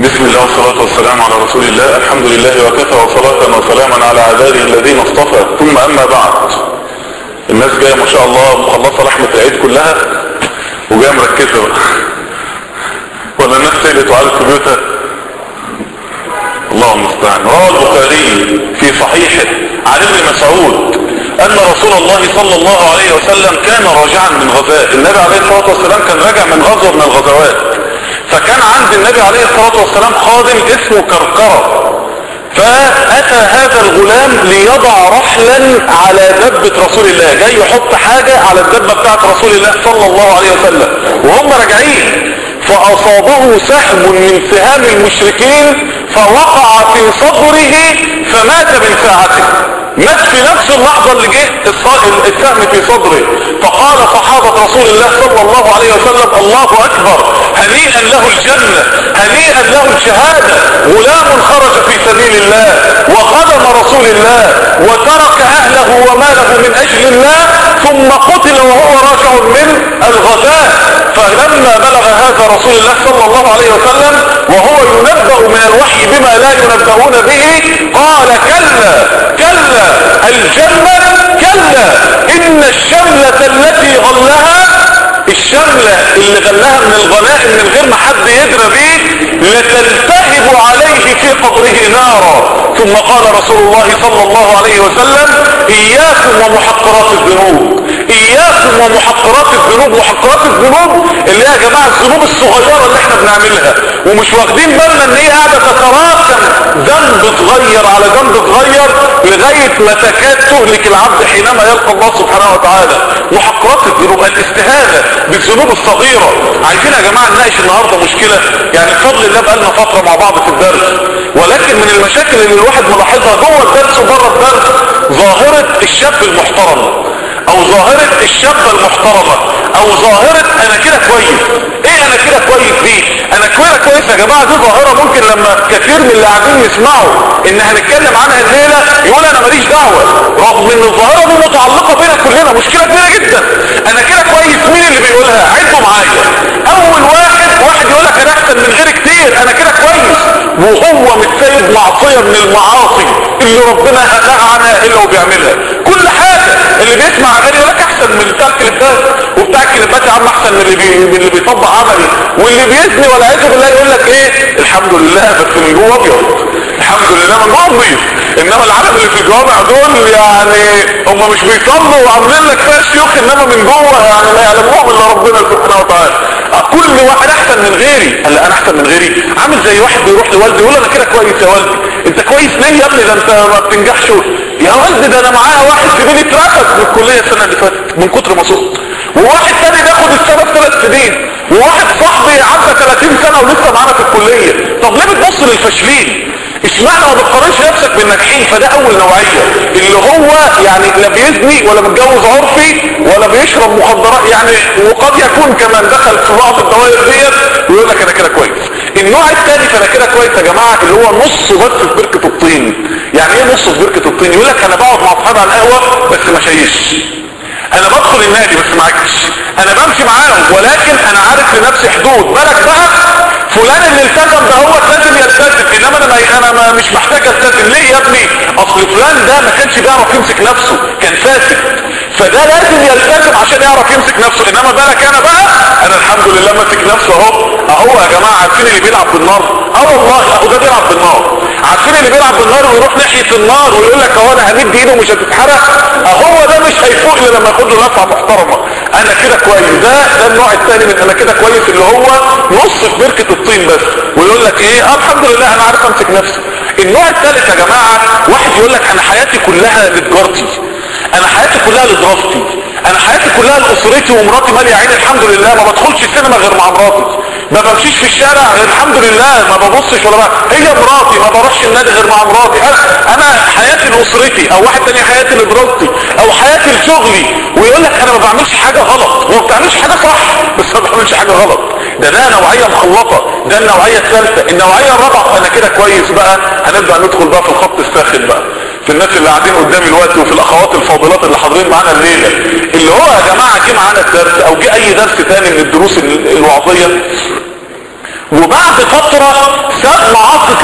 بسم الله والصلاة والسلام على رسول الله الحمد لله وكفى وصلاة وسلاما على عباده الذين اصطفى ثم اما بعد الناس جاية ما شاء الله مخلصة لحمة العيد كلها وجاية مركزة بقى ولا الناس سئلت وعادت في بيوتها الله المستعان روى البخاري في صحيحه عن ابن مسعود ان رسول الله صلى الله عليه وسلم كان راجعا من غزاة النبي عليه الصلاة والسلام كان راجع من غزوة من الغزوات فكان عند النبي عليه الصلاة والسلام خادم اسمه كركرة فأتى هذا الغلام ليضع رحلا على دبة رسول الله جاي يحط حاجة على الدبة بتاعت رسول الله صلى الله عليه وسلم وهم راجعين فأصابه سهم من سهام المشركين فوقع في صدره فمات من ساعته مات في نفس اللحظة اللي جه السهم في صدره فقال صحابة رسول الله صلى الله عليه وسلم الله أكبر هنيئا له الجنة هنيئا له الشهادة غلام خرج في سبيل الله وخدم رسول الله وترك أهله وماله من أجل الله ثم قتل وهو راجع من الغزاة فلما بلغ هذا رسول الله صلى الله عليه وسلم وهو ينبأ من الوحي بما لا ينبؤون به قال كلا كلا الجنة كلا إن الشملة التي غلها الشملة اللي غلها من الغنائم من غير ما حد يدرى بيه لتلتهب عليه في قبره نارا ثم قال رسول الله صلى الله عليه وسلم اياكم ومحقرات الذنوب اياكم ومحقرات الذنوب محقرات الذنوب اللي هي يا جماعة الذنوب الصغيرة اللي احنا بنعملها ومش واخدين بالنا ان هي قاعدة تتراكم ذنب صغير على ذنب صغير لغاية ما تكاد تهلك العبد حينما يلقى الله سبحانه وتعالى محقرات الذنوب الاستهانة بالذنوب الصغيرة عايزين يا جماعة نناقش النهاردة مشكلة يعني بفضل الله بقالنا فترة مع بعض في الدرس ولكن من المشاكل اللي الواحد ملاحظها جوه الدرس وبره الدرس ظاهرة الشاب المحترم او ظاهرة الشابة المحترمة او ظاهرة انا كده كويس ايه انا كده كويس دي انا كده كويس يا جماعة دي ظاهرة ممكن لما كثير من اللي قاعدين يسمعوا ان هنتكلم عنها الليلة يقول انا ماليش دعوة رغم ان الظاهرة دي متعلقة بينا كلنا مشكلة كبيرة جدا انا كده كويس مين اللي بيقولها عدوا معايا اول واحد واحد يقول لك انا احسن من غيري كتير انا كده كويس وهو متسيد معصية من المعاصي اللي ربنا نهى عنها الا وبيعملها كل حاجة اللي بيسمع اغاني يقول لك احسن من بتاع الكليبات وبتاع الكليبات يا عم احسن من اللي بي... من اللي بيطبق عملي واللي بيزني ولا عايز بالله يقول لك ايه الحمد لله بس من جوه ابيض الحمد لله من جوه نظيف انما العالم اللي في الجوامع دول يعني هم مش بيصلوا وعاملين لك فيها شيوخ انما من جوه يعني لا يعلمهم الا ربنا سبحانه وتعالى كل واحد احسن من غيري قال انا احسن من غيري عامل زي واحد بيروح لوالدي يقول انا كده كويس يا والدي انت كويس ليه يا ابني ده انت ما بتنجحش يا والدي ده انا معايا واحد في بيني اترفد من الكليه السنه اللي فاتت من كتر ما صوت وواحد تاني بياخد السنه في ثلاث سنين وواحد صاحبي عدى 30 سنه ولسه معانا في الكليه طب ليه بتبص للفاشلين اشمعنى ما بتقارنش نفسك بالناجحين فده اول نوعيه اللي هو يعني لا بيزني ولا متجوز عرفي ولا بيشرب مخدرات يعني وقد يكون كمان دخل في بعض الدوائر ديت ويقول لك انا كده كويس النوع الثاني فانا كده كويس يا جماعه اللي هو نص بس في بركه الطين يعني ايه نص في بركه الطين يقول لك انا بقعد مع اصحابي على القهوه بس ما شيش انا بدخل النادي بس ما عكش انا بمشي معاهم ولكن انا عارف لنفسي حدود بالك بقى فلان اللي التزم ده هو لازم يلتزم انما انا ما انا ما مش محتاج التزم ليه يا ابني اصل فلان ده ما كانش بيعرف يمسك نفسه كان فاسد فده لازم يلتزم عشان يعرف يمسك نفسه انما بالك انا بقى انا الحمد لله ماسك نفسه اهو اهو يا جماعه عارفين اللي بيلعب بالنار اه والله اهو ده بيلعب بالنار عارفين اللي بيلعب بالنار ويروح ناحيه النار ويقول لك اهو انا همد ايده مش هتتحرق اهو ده مش هيفوق الا لما ياخد له لفعه محترمه انا كده كويس ده ده النوع الثاني من انا كده كويس اللي هو نص في بركه الطين بس ويقول لك ايه اه الحمد لله انا عارف امسك نفسي النوع الثالث يا جماعه واحد يقول لك انا حياتي كلها لتجارتي انا حياتي كلها لدراستي انا حياتي كلها لاسرتي ومراتي ماليه عيني الحمد لله ما بدخلش السينما غير مع مراتي ما بمشيش في الشارع غير الحمد لله ما ببصش ولا بقى. هي مراتي ما بروحش النادي غير مع مراتي انا, أنا حياتي لاسرتي او واحد تاني حياتي لدراستي او حياتي لشغلي ويقول لك انا ما بعملش حاجه غلط هو ما بتعملش حاجه صح بس ما بعملش حاجه غلط ده ده نوعيه مخلطه ده النوعيه الثالثه النوعيه الرابعه انا كده كويس بقى هنبدا ندخل بقى في الخط الساخن بقى في الناس اللي قاعدين قدامي الوقت وفي الاخوات الفاضلات اللي حاضرين معانا الليله اللي هو يا جماعه جه معانا الدرس او جه اي درس تاني من الدروس الوعظيه وبعد فترة ساب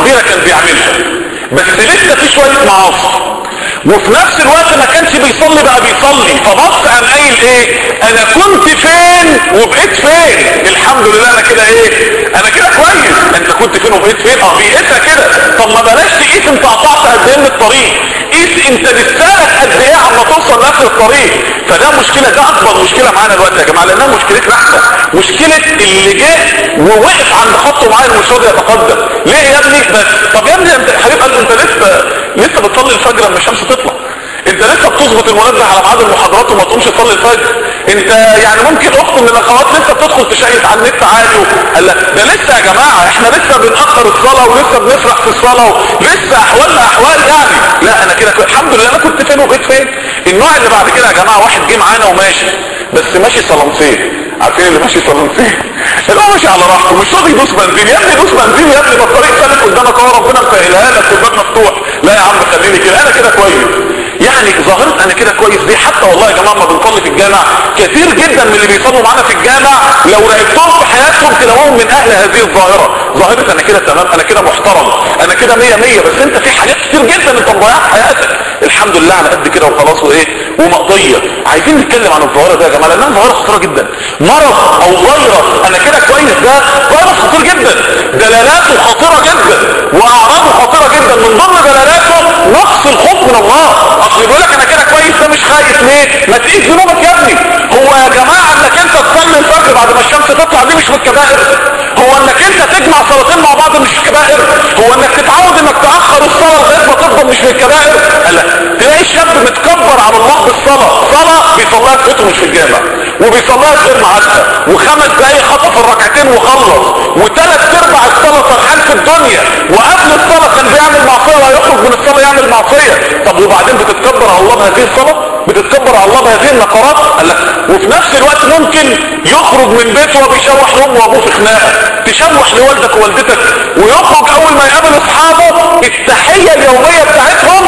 كبيرة كان بيعملها بس لسه في شوية معاصي وفي نفس الوقت ما كانش بيصلي بقى بيصلي فبص قام قايل ايه انا كنت فين وبقيت فين الحمد لله انا كده ايه انا كده كويس انت كنت فين وبقيت فين اه بيقيسها كده طب ما بلاش تقيس انت قطعت قد ايه من الطريق قيس انت لسانك قد ايه عما توصل لاخر الطريق فده مشكلة ده اكبر مشكلة معانا دلوقتي يا جماعة لانها مشكلتنا احنا مشكلة اللي جه ووقف عند خطه معايا مش راضي يتقدم ليه يا ابني بس طب يا ابني انت حبيب قلبي انت لسه لسه بتصلي الفجر لما الشمس تطلع انت لسه بتظبط المنبه على ميعاد المحاضرات وما تقومش تصلي الفجر انت يعني ممكن اخت من الاخوات لسه بتدخل تشيك على النت عادي قال لا ده لسه يا جماعه احنا لسه بنأخر الصلاه ولسه بنسرح في الصلاه لسه احوالنا احوال يعني لا انا كده الحمد لله انا كنت فين وبقيت فين النوع اللي بعد كده يا جماعه واحد جه معانا وماشي بس ماشي صلمتين عارفين اللي ماشي صلمتين اللي هو ماشي على راحته مش راضي يدوس بنزين يا ابني دوس بنزين يا ابني ما الطريق سالك قدامك اهو ربنا مسهلها لك والباب مفتوح لا يا عم خليني كده انا كده كويس يعني ظاهرة انا كده كويس دي حتى والله يا جماعة ما بنصلي في الجامع كثير جدا من اللي بيصلوا معانا في الجامع لو راقبتهم في حياتهم تلاقوهم من اهل هذه الظاهرة ظاهرة انا كده تمام انا كده محترم انا كده مية مية بس انت في حاجات كتير جدا انت مضيعها في حياتك الحمد لله على قد كده وخلاص وايه ومقضية عايزين نتكلم عن الظاهرة ده يا جماعة لانها ظاهرة خطيرة جدا مرض او فيروس انا كده كويس ده فيروس خطير جدا دلالاته خطيرة جدا واعراضه خطيرة جدا من ضمن دلالاته نقص الخوف من الله اصل بيقول لك انا كده كويس ده مش خايف ليه ما تقيس ذنوبك يا ابني هو يا جماعة انك انت تصلي الفجر بعد ما الشمس تطلع دي مش من الكبائر هو انك انت تجمع صلاتين مع بعض مش كبائر هو انك تتعود انك تاخر الصلاه لغايه ما تفضل مش من الكبائر لا تلاقي الشاب متكبر على الله بالصلاه صلاه بيصليها في بيته مش في الجامع وبيصليها في غير ميعادها وخمس دقايق خطف الركعتين وخلص وثلاث ارباع الصلاه فرحان في الدنيا وقبل الصلاه كان بيعمل معصيه وهيخرج من الصلاه يعمل معصيه طب وبعدين بتتكبر على الله بهذه الصلاه بتتكبر على الله بهذه النقرات قال لك وفي نفس الوقت ممكن يخرج من بيته وبيشوح لامه وابوه في خناقه تشوح لوالدك ووالدتك ويخرج اول ما يقابل اصحابه التحيه اليوميه بتاعتهم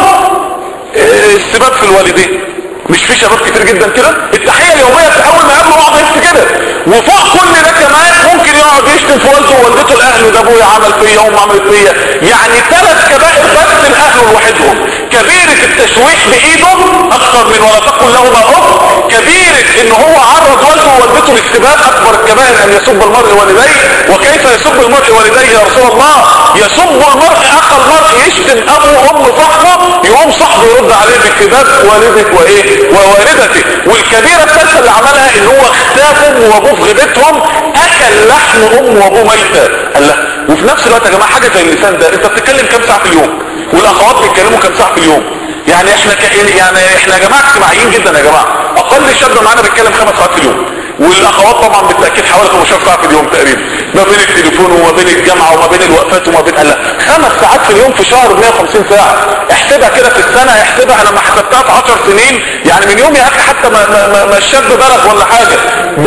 اه، السباب في الوالدين مش في شباب كتير جدا كده التحيه اليوميه في اول ما يقابلوا بعض يحس كده وفوق كل ده كمان ممكن يقعد يشتم في والده ووالدته الاهل ده ابويا عمل فيا وامي عملت فيا يعني ثلاث كبائر بس الاهل لوحدهم كبيره التشويح بايده اكثر من ولا تقل لهما اف كبيره ان هو عرض والده ووالدته للسباب اكبر الكبائر ان يسب المرء والديه وكيف يسب المرء والديه يا رسول الله يسب المرء اخ المرء يشتم ابو وام صاحبه يقوم صاحبه يرد عليه بكتاب والدك وايه ووالدته والكبيره الثالثه اللي عملها ان هو اختافهم وابوه في غيبتهم اكل لحم امه وابوه ميته قال لا وفي نفس الوقت يا جماعه حاجه زي اللسان ده انت بتتكلم كام ساعه في اليوم والاخوات بيتكلموا كام ساعه في اليوم يعني احنا ك... يعني احنا يا جماعه اجتماعيين جدا يا جماعه اقل شاب معانا بيتكلم خمس ساعات في اليوم والاخوات طبعا بالتاكيد حوالي 15 ساعه في اليوم تقريبا ما بين التليفون وما بين الجامعه وما بين الوقفات وما بين لا خمس ساعات في اليوم في شهر 150 ساعه احسبها كده في السنه احسبها انا لما حسبتها في 10 سنين يعني من يوم يا اخي حتى ما, ما, ما, ما الشاب بلغ ولا حاجه ب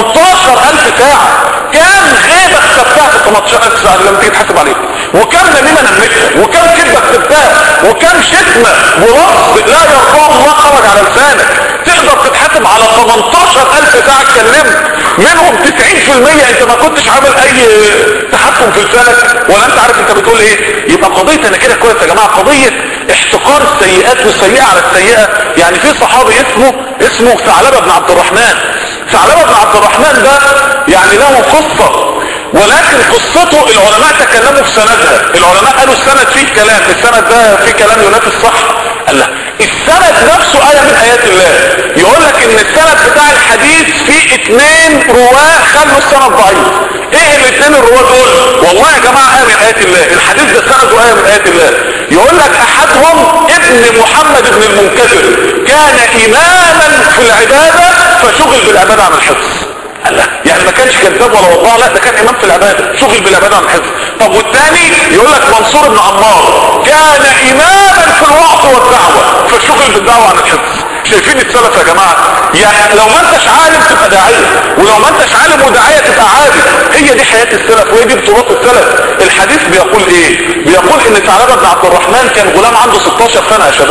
18000 ساعه كام غيبه حسبتها في 18000 ساعه لما تيجي تحاسب عليها وكم نميمه نمتها وكم كذبه كتبتها وكم شتمه ولفظ لا يرضاه الله خرج على لسانك تقدر تتحاسب على 18000 ساعه اتكلمت منهم 90% انت ما كنتش عامل اي تحكم في لسانك ولا انت عارف انت بتقول ايه يبقى قضيه انا كده كويس يا جماعه قضيه احتقار السيئات والسيئه على السيئه يعني في صحابي اسمه اسمه ثعلبه بن عبد الرحمن ثعلبه بن عبد الرحمن ده يعني له قصه ولكن قصته العلماء تكلموا في سندها العلماء قالوا السند فيه كلام السند ده فيه كلام ينافي الصح قال لا السند نفسه آية من آيات الله يقول لك ان السند بتاع الحديث فيه اتنين رواه خلوا السند ضعيف ايه الاتنين الرواه دول والله يا جماعة آية من آيات الله الحديث ده سنده آية من آيات الله يقول لك احدهم ابن محمد بن المنكدر كان اماما في العبادة فشغل بالعبادة عن الحفظ قال لا يعني ما كانش كذاب ولا وضاع لا ده كان امام في العباده شغل بالعباده عن الحفظ طب والثاني يقول لك منصور بن عمار كان اماما في الوعظ والدعوه فشغل بالدعوه عن الحفظ شايفين السلف يا جماعه يعني لو ما انتش عالم تبقى داعيه ولو ما انتش عالم وداعيه تبقى عابد هي دي حياه السلف وهي دي بطولات السلف الحديث بيقول ايه بيقول ان ثعلبه بن عبد الرحمن كان غلام عنده 16 سنه يا شباب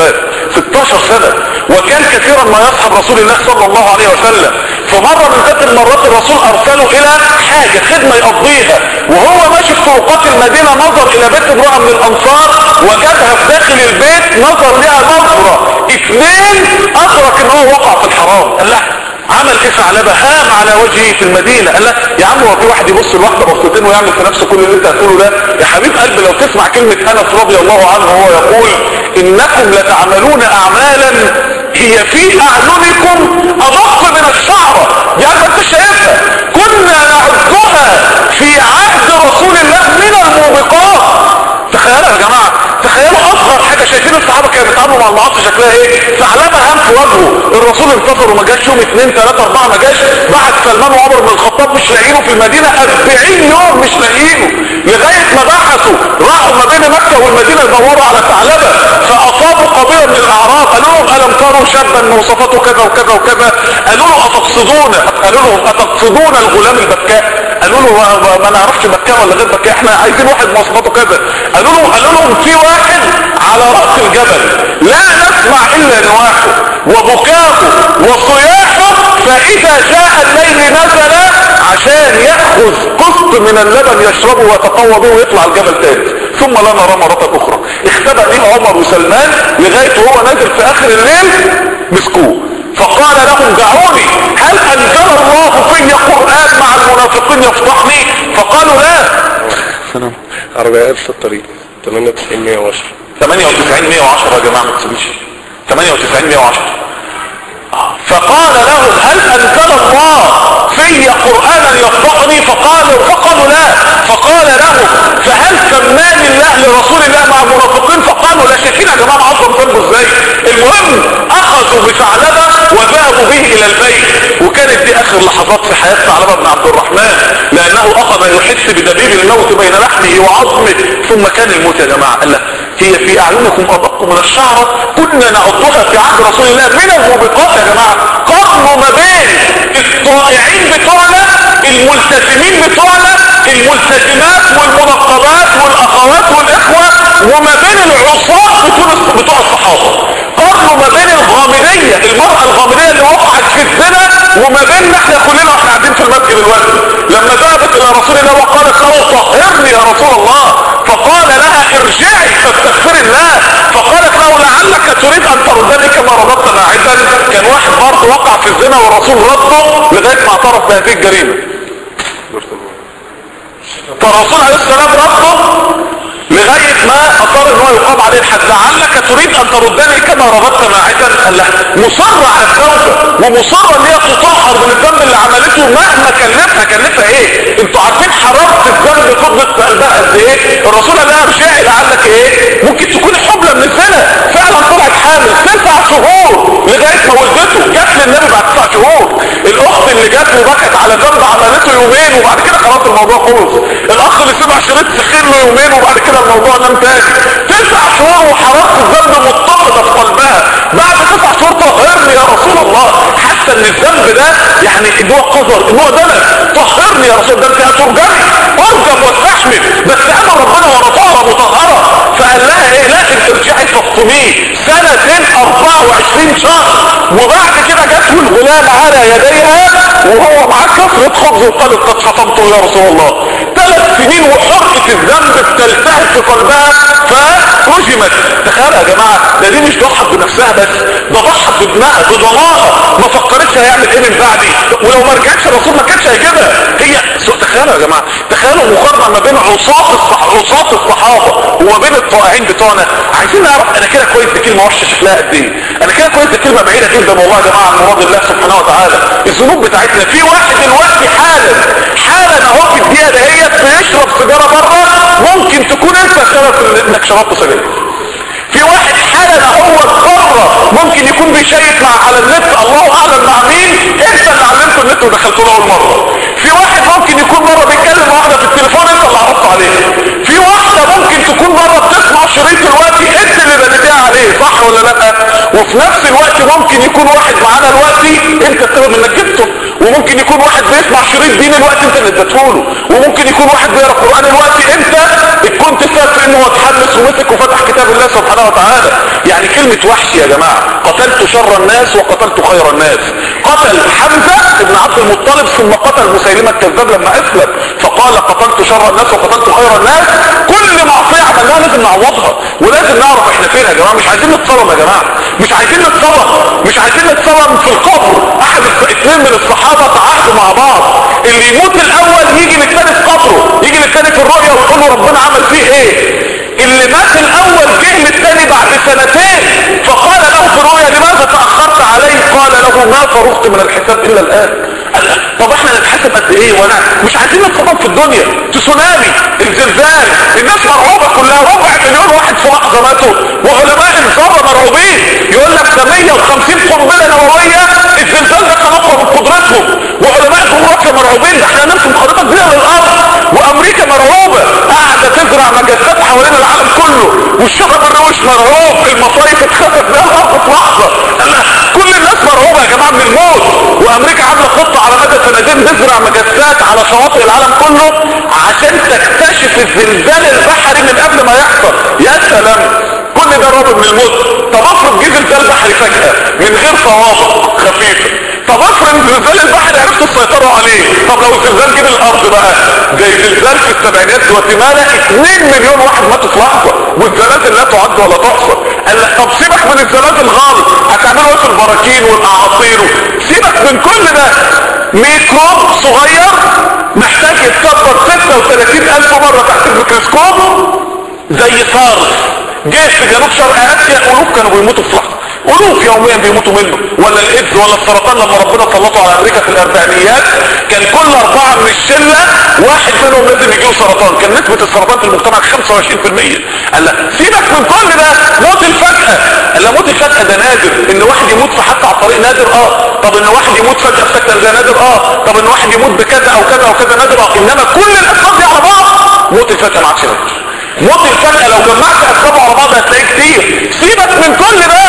16 سنة وكان كثيرا ما يصحب رسول الله صلى الله عليه وسلم فمرة من ذات المرات الرسول ارسله الى حاجة خدمة يقضيها وهو ماشي في طرقات المدينة نظر الى بيت امرأة من الانصار وجدها في داخل البيت نظر لها نظرة اثنين ادرك ان هو وقع في الحرام قال لا عمل ايه ثعلبه هام على وجهه في المدينة قال لا يا عم هو في واحد يبص لواحده بصتين ويعمل في نفسه كل اللي انت هتقوله ده يا حبيب قلبي لو تسمع كلمة انس رضي الله عنه وهو يقول انكم لتعملون اعمالا هي في اعينكم ادق من الشعرة يعني انت شايفها كنا نعدها في عهد رسول الله من الموبقات تخيلوا يا جماعة تخيلوا اصغر حاجة شايفين الصحابة كانوا بيتعاملوا مع المعاصي شكلها ايه ثعلبة هام في وجهه الرسول انتصر وما جاش يوم اثنين ثلاثة اربعة ما جاش بعد سلمان وعمر بن الخطاب مش لاقيينه في المدينة 40 يوم مش لاقيينه لغاية ما بحثوا راحوا ما بين مكة والمدينة يدوروا على ثعلبة فاصابوا قبيلة من الاعراب قالوا لهم الم تروا شابا مواصفاته كذا وكذا وكذا قالوا له اتقصدون قالوا لهم اتقصدون الغلام البكاء قالوا له ما نعرفش بكاء ولا غير بكاء احنا عايزين واحد مواصفاته كذا قالوا له قالوا لهم في واحد على رأس الجبل لا نسمع الا نواحه وبكاؤه وصياحه فاذا جاء الليل نزل عشان يأخذ قسط من اللبن يشربه ويتقوى به ويطلع الجبل تاني ثم لا نرى مرة اخرى اختبأ ليه عمر وسلمان لغاية وهو نازل في اخر الليل مسكوه فقال لهم دعوني هل انزل الله في قرآن مع المنافقين يفضحني فقالوا لا سلام عربيات في الطريق 98 110 98 110 يا جماعة ما تسيبيش 98 110 فقال لهم هل انزل الله في قرآنا يفضحني فقالوا فقالوا لا فقال لهم فهل سماني الله لرسول الله مع المنافقين فقالوا لا شايفين يا جماعة عظم ذنبه ازاي المهم اخذوا بثعلبة وذهبوا به الى البيت وكانت دي اخر لحظات في حياة ثعلبة بن عبد الرحمن لانه اخذ يحس بدبيب الموت بين لحمه وعظمه ثم كان الموت يا جماعة قال لا هي في اعينكم ادق من الشعرة كنا نعدها في عهد رسول الله من الموبقات يا جماعة قرنوا ما بين الطائعين بتوعنا الملتزمين بتوعنا الملتزمات والمنقبات والاخوات والاخوة وما بين العصاة بتوع بتوع الصحابة قرنوا ما بين الغامدية المرأة الغامدية اللي وقعت في الزنا وما بيننا احنا كلنا واحنا قاعدين في المسجد دلوقتي لما ذهبت الى رسول الله وقالت له طهرني يا رسول الله فقال لها ارجعي فاستغفر الله فقالت له لعلك تريد ان تردني كما رددت ماعدا كان واحد برضه وقع في الزنا والرسول رده لغايه ما اعترف بهذه الجريمه فالرسول عليه السلام رده لغاية ما اصر ان هو يقام عليه الحد لعلك تريد ان تردني كما رغبت ماعدا قال له مصر على التوبة ومصر ان هي تطهر من الذنب اللي عملته مهما كلفها كلفها ايه انتوا عارفين حرارة الذنب فضلت في قلبها قد ايه الرسول قال لها ارجعي لعلك ايه ممكن تكون حبلى من الزنا فعلا طلعت حامل تسع شهور لغاية ما ولدته جت للنبي بعد تسع شهور الاخت اللي جت وبكت على ذنب عملته يومين وبعد كده خلاص الموضوع خلص الاخ اللي سمع شريط سخين له يومين وبعد كده الموضوع نام تاني تسع شهور وحرارة الذنب مضطردة في قلبها بعد تسع شهور طهرني يا رسول الله حتى ان الذنب ده يعني ان هو قذر ان هو دنس طهرني يا رسول ده انت هترجمي ارجم واستحمل بس انا ربنا وانا طهرة مطهرة فقال لها ايه لا انت ارجعي فاطميه سنتين 24 شهر وبعد كده جت الغلام على يديها وهو معاه كسرة خبز وقالت قد فطمته يا رسول الله ثلاث سنين وحرقة الذنب بتلتهب في قلبها فرجمت تخيل يا جماعة ده دي مش ضحت بنفسها بس ده ضحت بابنها بضمائها ما فكرتش هيعمل ايه من بعدي ولو ما رجعتش الرسول ما كانش هيجيبها هي تخيلوا يا جماعة تخيلوا مقارنة ما بين عصاة الصح... عصاة الصحابة وما بين الطائعين بتوعنا عايزين نعرف انا كده كويس دي كلمة وحشة شكلها قد ايه انا كده كويس دي كلمة بعيدة جدا والله يا جماعة عن مراد الله سبحانه وتعالى الذنوب بتاعتنا في واحد دلوقتي حالا حالا اهو في الدقيقة دهيت بيشرب سيجارة بره ممكن تكون انت سبب انك شربت سجاير في واحد حالا هو بره ممكن يكون بيشيك مع على النت الله اعلم مع مين انت اللي علمته النت ودخلته له اول مره في واحد ممكن يكون مره بيتكلم مع واحده في التليفون انت اللي عرضت عليه في واحده ممكن تكون مره بتسمع شريط دلوقتي انت اللي بنيتها عليه صح ولا لا وفي نفس الوقت ممكن يكون واحد معانا دلوقتي انت السبب انك جبته وممكن يكون واحد بيسمع شريط دين الوقت انت اللي اديته له وممكن يكون واحد بيقرا قران الوقت انت كنت السبب في انه اتحمس ومسك وفتح كتاب الله سبحانه وتعالى يعني كلمة وحش يا جماعة قتلت شر الناس وقتلت خير الناس قتل حمزة ابن عبد المطلب ثم قتل مسيلمة الكذاب لما اسلم فقال قتلت شر الناس وقتلت خير الناس كل معصية عملناها لازم نعوضها ولازم نعرف احنا فين يا جماعة مش عايزين نتصدم يا جماعة مش عايزين نتصدم مش عايزين نتصدم في القبر احد اثنين من الصحابة تعاهدوا مع بعض اللي يموت الاول يجي للتاني في قبره يجي للتاني في الرؤيا ويقول له ربنا عمل فيه ايه اللي مات الاول جه للتاني بعد سنتين فقال له في الرؤيا لماذا تأخرت علي قال له ما فرغت من الحساب الا الان قال له، طب احنا نتحاسب قد ايه وانا مش عايزين نتصدم في الدنيا تسونامي الزلزال الناس مرعوبة كلها ربع مليون واحد في لحظة ماتوا وعلماء الذرة مرعوبين يقول لك ده 150 قنبلة نووية الزلزال ده كان اقوى من قدرتهم وعلماء الجغرافيا مرعوبين ده احنا نرسم خريطة كبيرة للارض وامريكا مرعوبة قاعدة تزرع مجسات حوالين العالم كله والشجر الروش مرعوب المصايف اتخسف بيها الارض في لحظة قال لك كل الناس مرعوبة يا جماعة من الموت وامريكا عاملة خطة على مدى سنتين تزرع مجسات على شواطئ العالم كله عشان تكتشف الزلزال البحري من قبل ما يحصل يا سلام كل ده رابط من الموت طب افرض جه زلزال بحري فجأة من غير صوابع خفيفة طب افرض الزلزال البحري عرفتوا تسيطروا عليه طب لو الزلزال جه الارض بقى زي زلزال في السبعينات جواتيمالا 2 مليون واحد ماتوا في لحظه والزلازل لا تعد ولا تحصى قال لك طب سيبك من الزلازل خالص هتعملوا ايه في البراكين والاعاصير سيبك من كل ده ميكروب صغير محتاج يتكبر 36 الف مره تحت الميكروسكوب زي سارس جه في جنوب شرق اسيا الوف كانوا بيموتوا في لحظه الوف يوميا بيموتوا منه ولا الايدز ولا السرطان لما ربنا سلطه على امريكا في الاربعينيات كان كل اربعه من الشله واحد منهم لازم يجيله سرطان كان نسبه السرطان في المجتمع 25% قال لا سيبك من كل ده موت الفجاه قال لا موت الفجاه ده نادر ان واحد يموت في حادثه على الطريق نادر اه طب ان واحد يموت فجاه في سكته ده نادر اه طب ان واحد يموت بكذا او كذا او كذا نادر اه انما كل الاسباب دي على بعض موت الفجاه ما عادش نادر موت الفجأة لو جمعت أسبابه على بعض هتلاقيه كتير سيبك من كل ده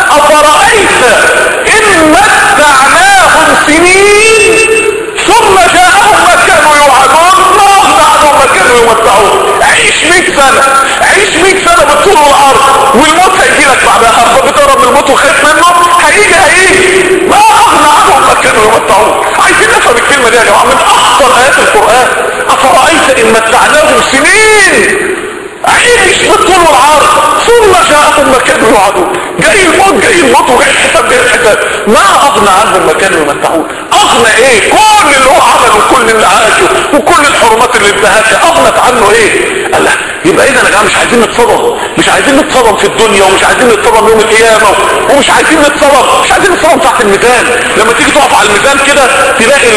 أفرأيت إن متعناهم سنين ثم جاءهم ما كانوا يوعدون ما أغنى عنهم ما كانوا يمتعون عيش 100 سنة عيش 100 سنة بالطول والعرض والموت هيجي لك بعدها بتهرب من الموت وخايف منه هيجي هيجي ما أغنى عنهم ما كانوا يمتعون عايزين نفهم الكلمة دي يا جماعة من أخطر آيات القرآن أفرأيت إن متعناهم سنين عيش بالطول والعرض ثم جاءهم ما كانوا يوعدون جاي الموت جاي الموت وجاي الحساب جاي الحساب ما اغنى عنهم ما كانوا يمتعون اغنى ايه كل اللي هو عمله وكل اللي عاشه وكل الحرمات اللي انتهكها اغنت عنه ايه قال لا يبقى اذا يا جماعه مش عايزين نتصدم مش عايزين نتصدم في الدنيا ومش عايزين نتصدم يوم القيامه ومش عايزين نتصدم مش عايزين نتصدم تحت الميزان لما تيجي تقف على الميزان كده تلاقي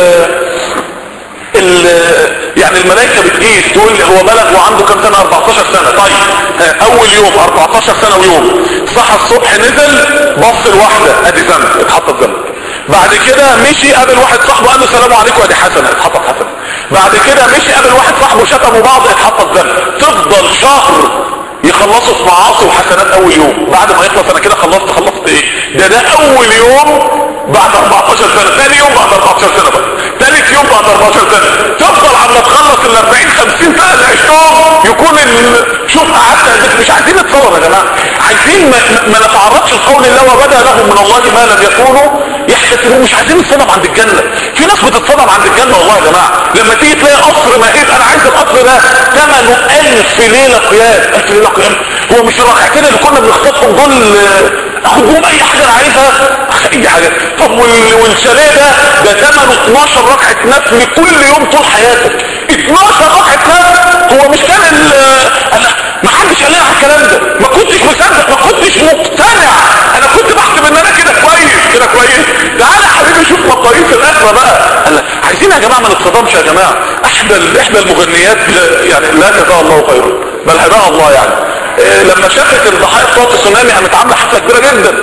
ال يعني الملائكة بتقيس تقول هو بلغ وعنده كم سنة 14 سنة طيب اول يوم 14 سنة ويوم صحى الصبح نزل بص الواحدة ادي ذنب اتحطت ذنب بعد كده مشي قابل واحد صاحبه قال له سلام عليكم ادي حسنة اتحطت حسنة بعد كده مشي قابل واحد صاحبه شتموا بعض اتحطت ذنب تفضل شهر يخلصوا في معاصي وحسنات اول يوم بعد ما يخلص انا كده خلصت خلصت ايه ده ده اول يوم بعد 14 سنة ثاني يوم بعد 14 سنة بقى ثالث يوم بعد 14 سنة تفضل عما تخلص ال 40 50 سنة اللي عشتهم يكون ال... شوف قعدت مش عايزين نتصور يا جماعة عايزين ما, ما نتعرضش لقول الله وبدا لهم من الله ما لم يكونوا يحتسبون مش عايزين نتصدم عند الجنة في ناس بتتصدم عند الجنة والله يا جماعة لما تيجي تلاقي قصر مهيب انا عايز القصر ده ثمنه 1000 ليلة قيام 1000 ليلة قيام هو مش الركعتين اللي كنا بنخطفهم دول اخد بهم اي حاجة انا عايزها اي حاجة طب وال... والشاليه ده ده ثمنه 12 ركعة نفل كل يوم طول حياتك 12 ركعة نفل هو مش كان ال... انا ما حدش قال لي على الكلام ده ما كنتش مصدق ما كنتش مقتنع انا كنت بحسب ان انا كده كويس كده كويس تعالى يا حبيبي شوف مقاييس الاخره بقى قال عايزين يا جماعه ما نتصدمش يا جماعه احدى احدى المغنيات يعني لا جزاها الله خيرا بل هداها الله يعني إيه لما شافت الضحايا بتوع التسونامي قامت عامله حفله كبيره جدا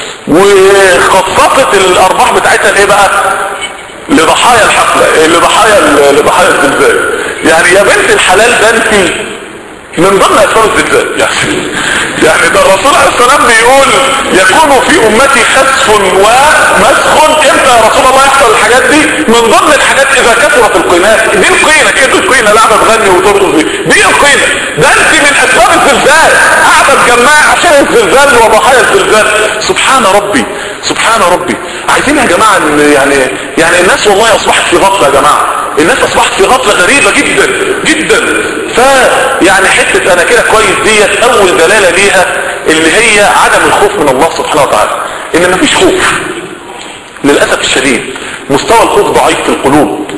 وخصصت الارباح بتاعتها لايه بقى لضحايا الحفله لضحايا لضحايا الزلزال يعني يا بنت الحلال ده انت من ضمن اسباب الزلزال يعني يعني ده الرسول عليه السلام بيقول يكون في امتي خسف ومسخ امتى يا رسول الله يحصل الحاجات دي من ضمن الحاجات اذا كثرت القينات دي القينه كده القينه قاعده تغني وترقص دي دي القينه ده انت من اسباب الزلزال قاعده تجمع جماعة عشان الزلزال وضحايا الزلزال سبحان ربي سبحان ربي عايزين يا جماعة إن يعني يعني الناس والله اصبحت في غفلة يا جماعة الناس اصبحت في غفلة غريبة جدا جدا فيعني حتة انا كده كويس ديت اول دلالة ليها اللي هي عدم الخوف من الله سبحانه وتعالى ان مفيش خوف للأسف الشديد مستوى الخوف ضعيف في القلوب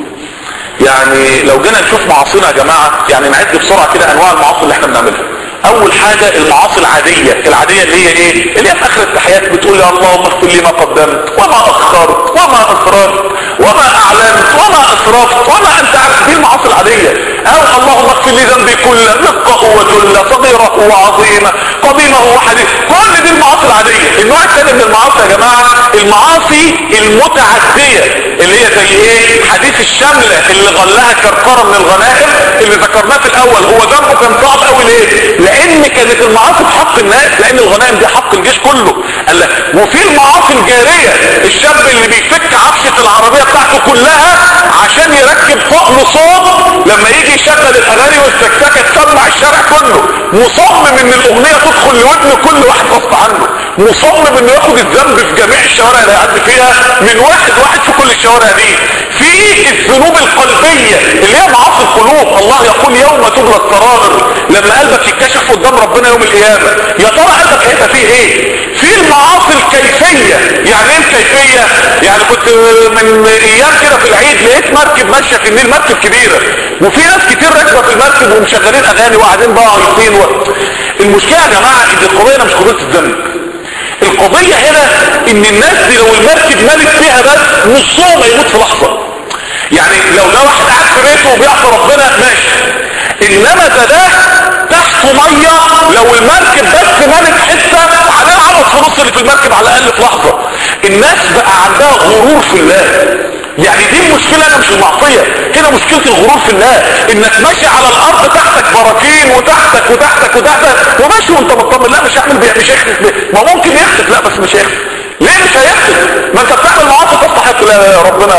يعني لو جينا نشوف معاصينا يا جماعة يعني نعد بسرعة كده انواع المعاصي اللي احنا بنعملها اول حاجة المعاصي العادية العادية اللي هي ايه اللي هي في اخر التحيات بتقول يا اللهم اغفر لي ما قدمت وما اخرت وما اسررت وما اعلنت وما اسرفت وما انت عارف دي المعاصي العادية او اللهم اغفر لي ذنبي كله دقه وجله صغيره وعظيمه قديمه وحديث كل دي المعاصي العادية النوع الثاني من المعاصي يا جماعة المعاصي المتعدية اللي هي زي ايه حديث الشملة اللي غلها كركرة من الغنائم اللي ذكرناه في الاول هو ذنبه كان صعب قوي ليه لان كانت المعاصي في حق الناس لان الغنائم دي حق الجيش كله قال لك وفي المعاصي الجارية الشاب اللي بيفك عفشة العربية بتاعته كلها عشان يركب طقم صوت لما يجي يشغل الاغاني والسكسكة تسمع الشارع كله مصمم ان الاغنية تدخل لودن كل واحد غصب عنه مصمم انه ياخد الذنب في جميع الشوارع اللي يعدي فيها من واحد واحد في كل الشوارع دي في الذنوب القلبية اللي هي معاصي القلوب الله يقول يوم تبلى السرائر لما قلبك يتكشف قدام ربنا يوم القيامة يا ترى قلبك هيبقى فيه ايه في المعاصي الكيفية يعني ايه الكيفية يعني كنت من ايام كده في العيد لقيت مركب ماشية في النيل مركب كبيرة وفي ناس كتير راكبة في المركب ومشغلين اغاني وقاعدين بقى عايصين و... المشكلة يا جماعة ان القضية هنا مش قضية الذنب القضية هنا ان الناس دي لو المركب مالت فيها بس نصهم هيموت في لحظة يعني لو ده واحد قاعد في بيته وبيعصي ربنا ماشي انما ده ده تحته ميه لو المركب بس مالت حته عليه عبط في نص اللي في المركب على الاقل في لحظه الناس بقى عندها غرور في الله يعني دي المشكله انا مش المعصيه هنا مشكله الغرور في الله انك ماشي على الارض تحتك براكين وتحتك وتحتك وتحتك وماشي وانت مطمن لا مش هيعمل بيه مش هيخسف بيه ما ممكن يخسف لا بس مش هيخسف ليه مش هيخسف ما انت بتعمل معاصي تستحق لا يا ربنا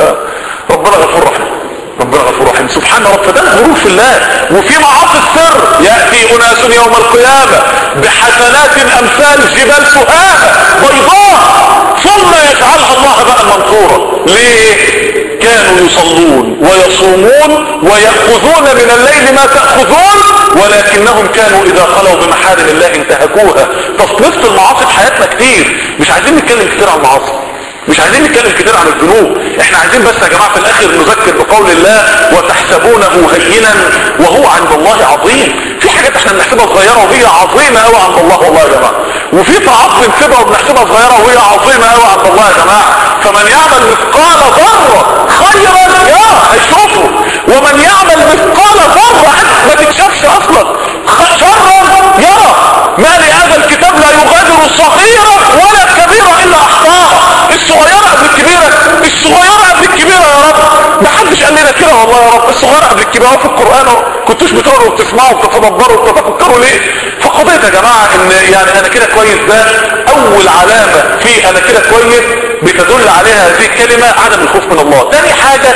ربنا غفور رحيم ربنا غفور رحيم سبحان رب فده الغرور في الله وفي معاصي السر يأتي أناس يوم القيامة بحسنات أمثال جبال سهامة بيضاء ثم يجعلها الله بقى منصورة ليه كانوا يصلون ويصومون ويأخذون من الليل ما تأخذون ولكنهم كانوا إذا خلوا بمحارم الله انتهكوها تصنيفة المعاصي في حياتنا كتير مش عايزين نتكلم كتير عن المعاصي مش عايزين نتكلم كتير عن الذنوب احنا عايزين بس يا جماعة في الاخر نذكر بقول الله وتحسبونه هينا وهو عند الله عظيم في حاجات احنا بنحسبها صغيرة وهي عظيمة قوي عند الله والله يا جماعة وفي طاعات بنسيبها وبنحسبها صغيرة وهي عظيمة قوي عند الله يا جماعة فمن يعمل مثقال ذرة خيرا يرى هيشوفه ومن يعمل مثقال ذرة ما تتشافش اصلا شرا يرى ما لهذا الكتاب لا يغادر صغيرة ولا كبيرة الا احصاها الصغيرة قبل الكبيرة الصغيرة قبل الكبيرة يا رب ما حدش قال لنا كده والله يا رب الصغيرة قبل الكبيرة في القرآن كنتوش بتقروا وبتسمعوا وبتتدبروا وبتفكروا ليه فقضية يا جماعة ان يعني انا كده كويس ده اول علامة في انا كده كويس بتدل عليها هذه الكلمة عدم الخوف من الله تاني حاجة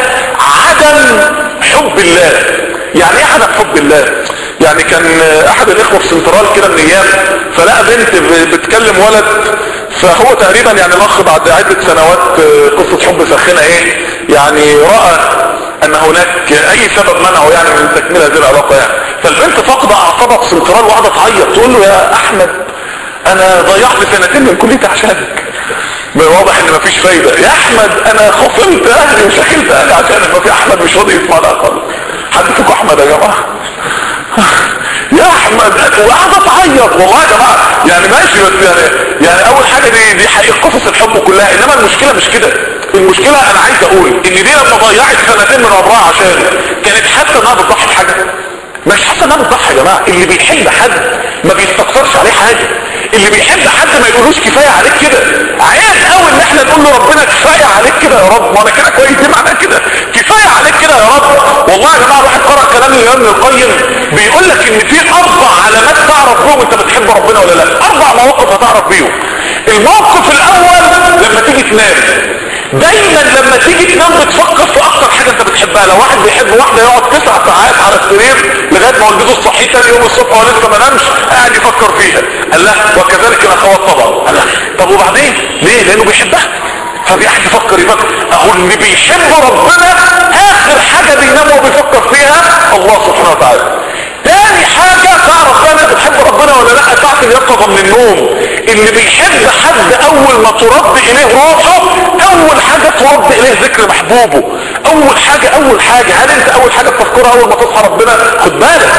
عدم حب الله يعني ايه عدم حب الله يعني كان احد الاخوة في سنترال كده من ايام فلقى بنت بتكلم ولد فهو تقريبا يعني الاخ بعد عدة سنوات قصة حب سخنة ايه يعني رأى ان هناك اي سبب منعه يعني من تكميل هذه العلاقة يعني فالبنت فاقدة اعصابها في سنترال وقعدت تعيط تقول له يا احمد انا ضيعت سنتين من كليتي عشانك واضح ان مفيش فايدة يا احمد انا خفلت اهلي وشكلت اهلي عشانك ما في احمد مش راضي يسمع ده خالص حد فيكم احمد يا جماعه يا احمد وقعدت تعيط والله يا جماعه يعني ماشي بس يعني يعني اول حاجه دي دي حقيقه قصص الحب كلها انما المشكله مش كده المشكله انا عايز اقول ان دي لما ضيعت سنتين من عمرها عشان كانت حاسه انها بتضحي بحاجه مش حاسه انها بتضحي يا جماعه اللي بيحب حد ما بيستكثرش عليه حاجه اللي بيحب حد ما يقولوش كفايه عليك كده عيب قوي ان احنا نقول له ربنا كفايه عليك كده يا رب ما انا كده كويس دي معناها كده كفايه عليك كده يا رب والله يا جماعه الواحد قرأ كلام الامام القيم بيقول لك ان في اربع علامات تعرف بيهم انت بتحب ربنا ولا لا اربع مواقف هتعرف بيهم الموقف الاول لما تيجي تنام دايما لما تيجي تنام بتفكر في اكتر حاجه انت بتحبها لو واحد بيحب واحده يقعد تسع ساعات على السرير لغايه ما والدته الصحيه تاني يوم الصبح هو لسه ما نامش قاعد يفكر فيها قال لا وكذلك الاخوات طبعا قال لا طب وبعدين ليه لانه بيحبها فبيقعد يفكر يفكر اهو اللي بيحب ربنا اخر حاجه بينام وهو بيفكر فيها الله سبحانه وتعالى تاني حاجة تعرف بقى انت بتحب ربنا ولا لا ساعة اليقظة من النوم اللي بيحب حد اول ما ترد اليه روحه اول حاجة ترد اليه ذكر محبوبه اول حاجة اول حاجة هل انت اول حاجة بتذكرها اول ما تصحى ربنا خد بالك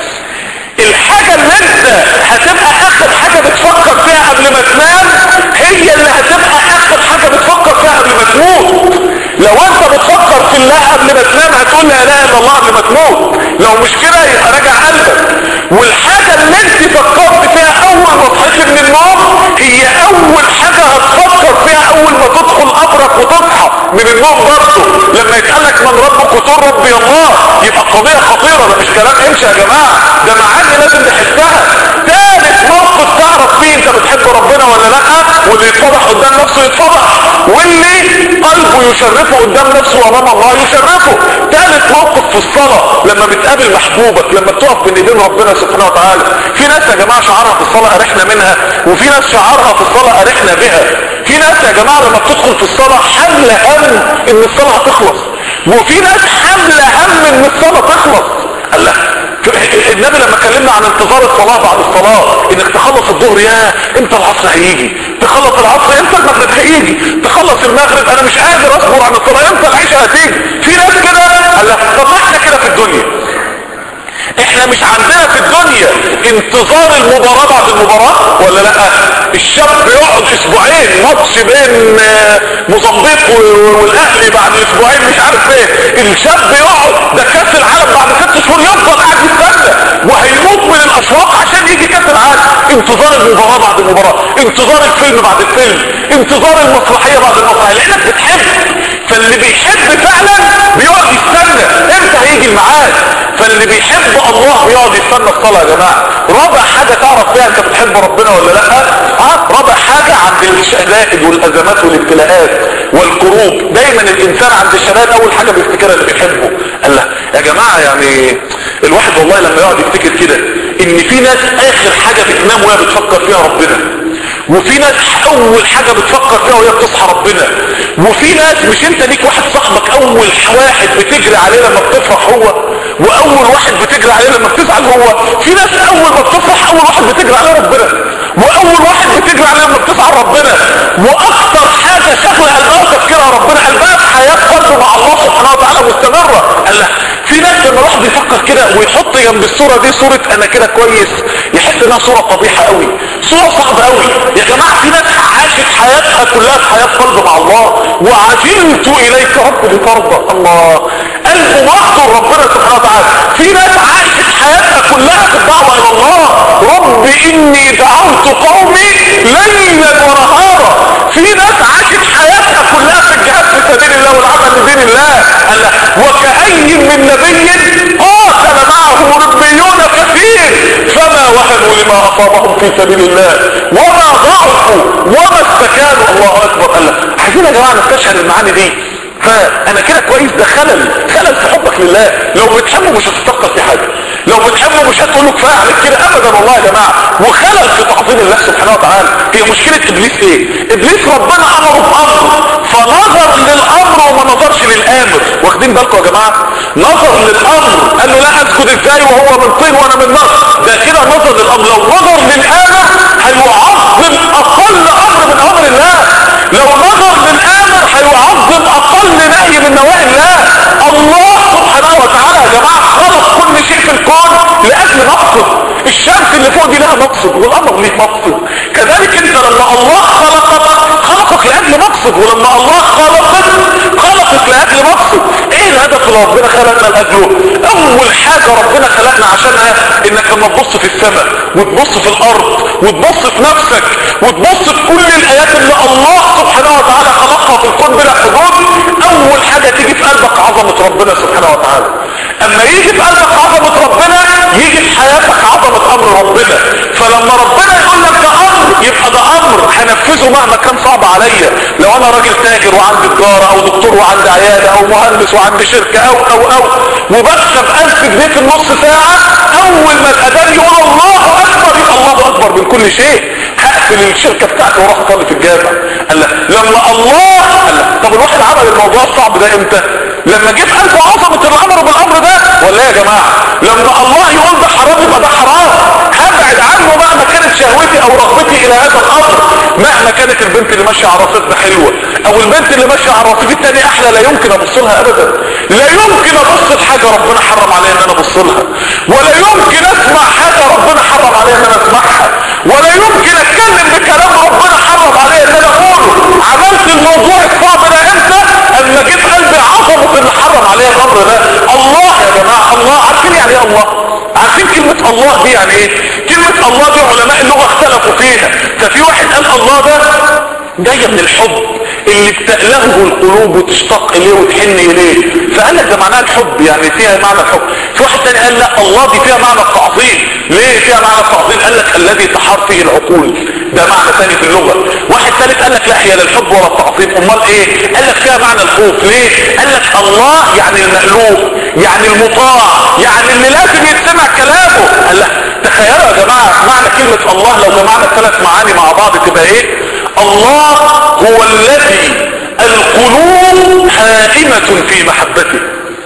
الحاجة اللي انت هتبقى اخر حاجة بتفكر فيها قبل ما تنام هي اللي هتبقى اخر حاجة بتفكر فيها قبل ما تموت لو انت بتفكر في الله قبل ما تنام هتقول لا اله الا الله قبل ما تموت لو مش كده يبقى راجع قلبك والحاجة اللي انت فكرت فيها اول ما صحيت من النوم هي اول حاجة هتفكر فيها اول ما تدخل قبرك وتصحى من النوم برضه لما يتقالك من ربك وتقول ربي الله يبقى قضية خطيرة ده مش كلام امشي يا جماعة ده معاني لازم نحسها ثالث موقف تعرف فيه انت بتحب ربنا ولا لا واللي يتفضح قدام نفسه يتفضح واللي قلبه يشرفه قدام نفسه امام الله يشرفه ثالث موقف في الصلاة لما بتقابل محبوبك لما بتقف بين ايدين ربنا سبحانه وتعالى في ناس يا جماعة شعارها في الصلاة ارحنا منها وفي ناس شعارها في الصلاة ارحنا بها في ناس يا جماعة لما بتدخل في الصلاة حملة هم ان الصلاة هتخلص وفي ناس حملة هم ان الصلاة تخلص الله النبي لما اتكلمنا عن انتظار الصلاة بعد الصلاة انك تخلص الظهر يا امتى العصر هيجي تخلص العصر امتى المغرب هيجي تخلص المغرب انا مش قادر اصبر عن الصلاة امتى العشاء هتيجي في ناس كده قال لك طب ما احنا كده في الدنيا احنا مش عندنا في الدنيا انتظار المباراة بعد المباراة ولا لا الشاب يقعد اسبوعين ماتش بين موزمبيق والاهلي بعد اسبوعين مش عارف ايه الشاب يقعد ده كاس العالم بعد ست شهور يفضل قاعد يستنى وهيموت من الاشواق عشان يجي كاس العالم انتظار المباراة بعد المباراة انتظار الفيلم بعد الفيلم انتظار المسرحية بعد المسرحية لانك بتحب فاللي بيحب فعلا بيقعد يستنى امتى هيجي الميعاد فاللي بيحب الله بيقعد يستنى الصلاة يا جماعة رابع حاجة تعرف فيها انت بتحب ربنا ولا لا اه رابع حاجة عند الشدائد والازمات والابتلاءات والكروب دايما الانسان عند الشدائد اول حاجة بيفتكرها اللي بيحبه قال لا يا جماعة يعني الواحد والله لما يقعد يفتكر كده ان في ناس اخر حاجة بتنام وهي بتفكر فيها ربنا وفي ناس اول حاجة بتفكر فيها وهي بتصحى ربنا وفي ناس مش انت ليك واحد صاحبك اول واحد بتجري عليه لما بتفرح هو واول واحد بتجري عليه لما بتزعل هو في ناس اول ما بتفرح اول واحد بتجري عليه ربنا واول واحد بتجري عليه لما بتزعل ربنا واكتر حاجة شغلة قلبها وتفكيرها ربنا قلبها في حياة قلبه مع الله سبحانه وتعالى مستمرة قال في ناس لما الواحد بيفكر كده ويحط جنب الصورة دي صورة انا كده كويس يحس انها صورة قبيحة قوي صورة صعبة قوي يا جماعة في ناس عاشت حياتها كلها في حياة قلب مع الله وعجلت اليك رب لترضى الله قلبه محضر ربنا سبحانه وتعالى في ناس عاشت حياتها كلها في الدعوة الى الله رب اني دعوت قومي ليلا ونهارا في ناس عاشت حياتها كلها في الجهاد في سبيل الله والعمل لدين الله قال وكأي من نبي قاتل معه ربيون كثير فما وهنوا لما اصابهم في سبيل الله وما ضعفوا وما استكانوا الله اكبر قال عايزين يا جماعه نستشعر المعاني دي فانا كده كويس ده خلل خلل في حبك لله لو بتحبه مش هتستقر في حاجه لو بتحبه مش هتقول له كفايه عليك كده ابدا والله يا جماعه وخلل في تعظيم الله سبحانه وتعالى هي مشكله ابليس ايه ابليس ربنا امره بامر فنظر للامر وما نظرش للامر واخدين بالكم يا جماعه نظر للامر قال له لا اسجد ازاي وهو من طين وانا من نار ده كده نظر للامر لو نظر للامر هيعظم اقل امر من امر الله لو نظر للامر هيعظم اقل نهي من نواهي الله الله سبحانه وتعالى يا جماعه خلق كل شيء في الكون لاجل مقصد الشمس اللي فوق دي لها مقصد والقمر ليه مقصد كذلك انت لما الله خلقك خلقك لاجل مقصد ولما الله خلقك خلقك لاجل مقصد ايه الهدف اللي ربنا خلقنا لاجله اول حاجه ربنا خلقنا عشانها انك لما تبص في السماء وتبص في الارض وتبص في نفسك وتبص في كل الايات اللي الله سبحانه وتعالى خلقها في الكون بلا حدود اول حاجه تيجي في قلبك عظمه ربنا سبحانه وتعالى اما يجي في قلبك عظمه ربنا يجي في حياتك عظمه امر ربنا فلما ربنا يقول لك ده امر يبقى ده امر هنفذه مهما كان صعب صعب عليا لو انا راجل تاجر وعندي تجاره او دكتور وعندي عياده او مهندس وعندي شركه او او او وبكسب 1000 جنيه في النص ساعه اول ما الاذان يقول الله اكبر يبقى الله اكبر من كل شيء هقفل الشركه بتاعتي واروح اصلي في الجامع قال لا لما الله قال لا طب الواحد عمل الموضوع الصعب ده امتى لما جيب قلب عظمه الامر بالامر ده ولا يا جماعه لما الله يقول ده حرام يبقى ده حرام هبعد عنه مهما كانت شهوتي او رغبتي الى هذا الامر مهما كانت البنت اللي ماشيه على رصيف حلوه او البنت اللي ماشيه على الرصيف التاني احلى لا يمكن ابص لها ابدا لا يمكن ابص لحاجه ربنا حرم عليا ان انا ابص لها ولا يمكن اسمع حاجه ربنا حرم عليا ان انا اسمعها ولا يمكن اتكلم بكلام ربنا حرم عليا ان انا اقوله عملت الموضوع الصعب ده امتى اما جيت قلبي عظمه اللي حرم عليا الامر ده الله يا جماعه الله عارفين يعني ايه الله عارفين كلمة الله دي يعني ايه كلمة الله دي علماء اللغة اختلفوا فيها ففي واحد قال الله ده جاية من الحب اللي بتألهه القلوب وتشتاق اليه وتحن اليه فقال لك ده معناها الحب يعني فيها معنى الحب في واحد تاني قال لا الله دي فيها معنى التعظيم ليه فيها معنى التعظيم قال لك الذي تحار فيه العقول ده معنى ثاني في اللغة واحد ثالث قال لك لا هي لا الحب ولا التعظيم امال ايه قال لك فيها معنى الخوف ليه قال لك الله يعني المألوف يعني المطاع يعني اللي لازم يتسمع كلامه قال لك تخيلوا يا جماعة معنى كلمة الله لو جمعنا الثلاث معاني مع بعض تبقى ايه الله هو الذي القلوب حائمة في محبته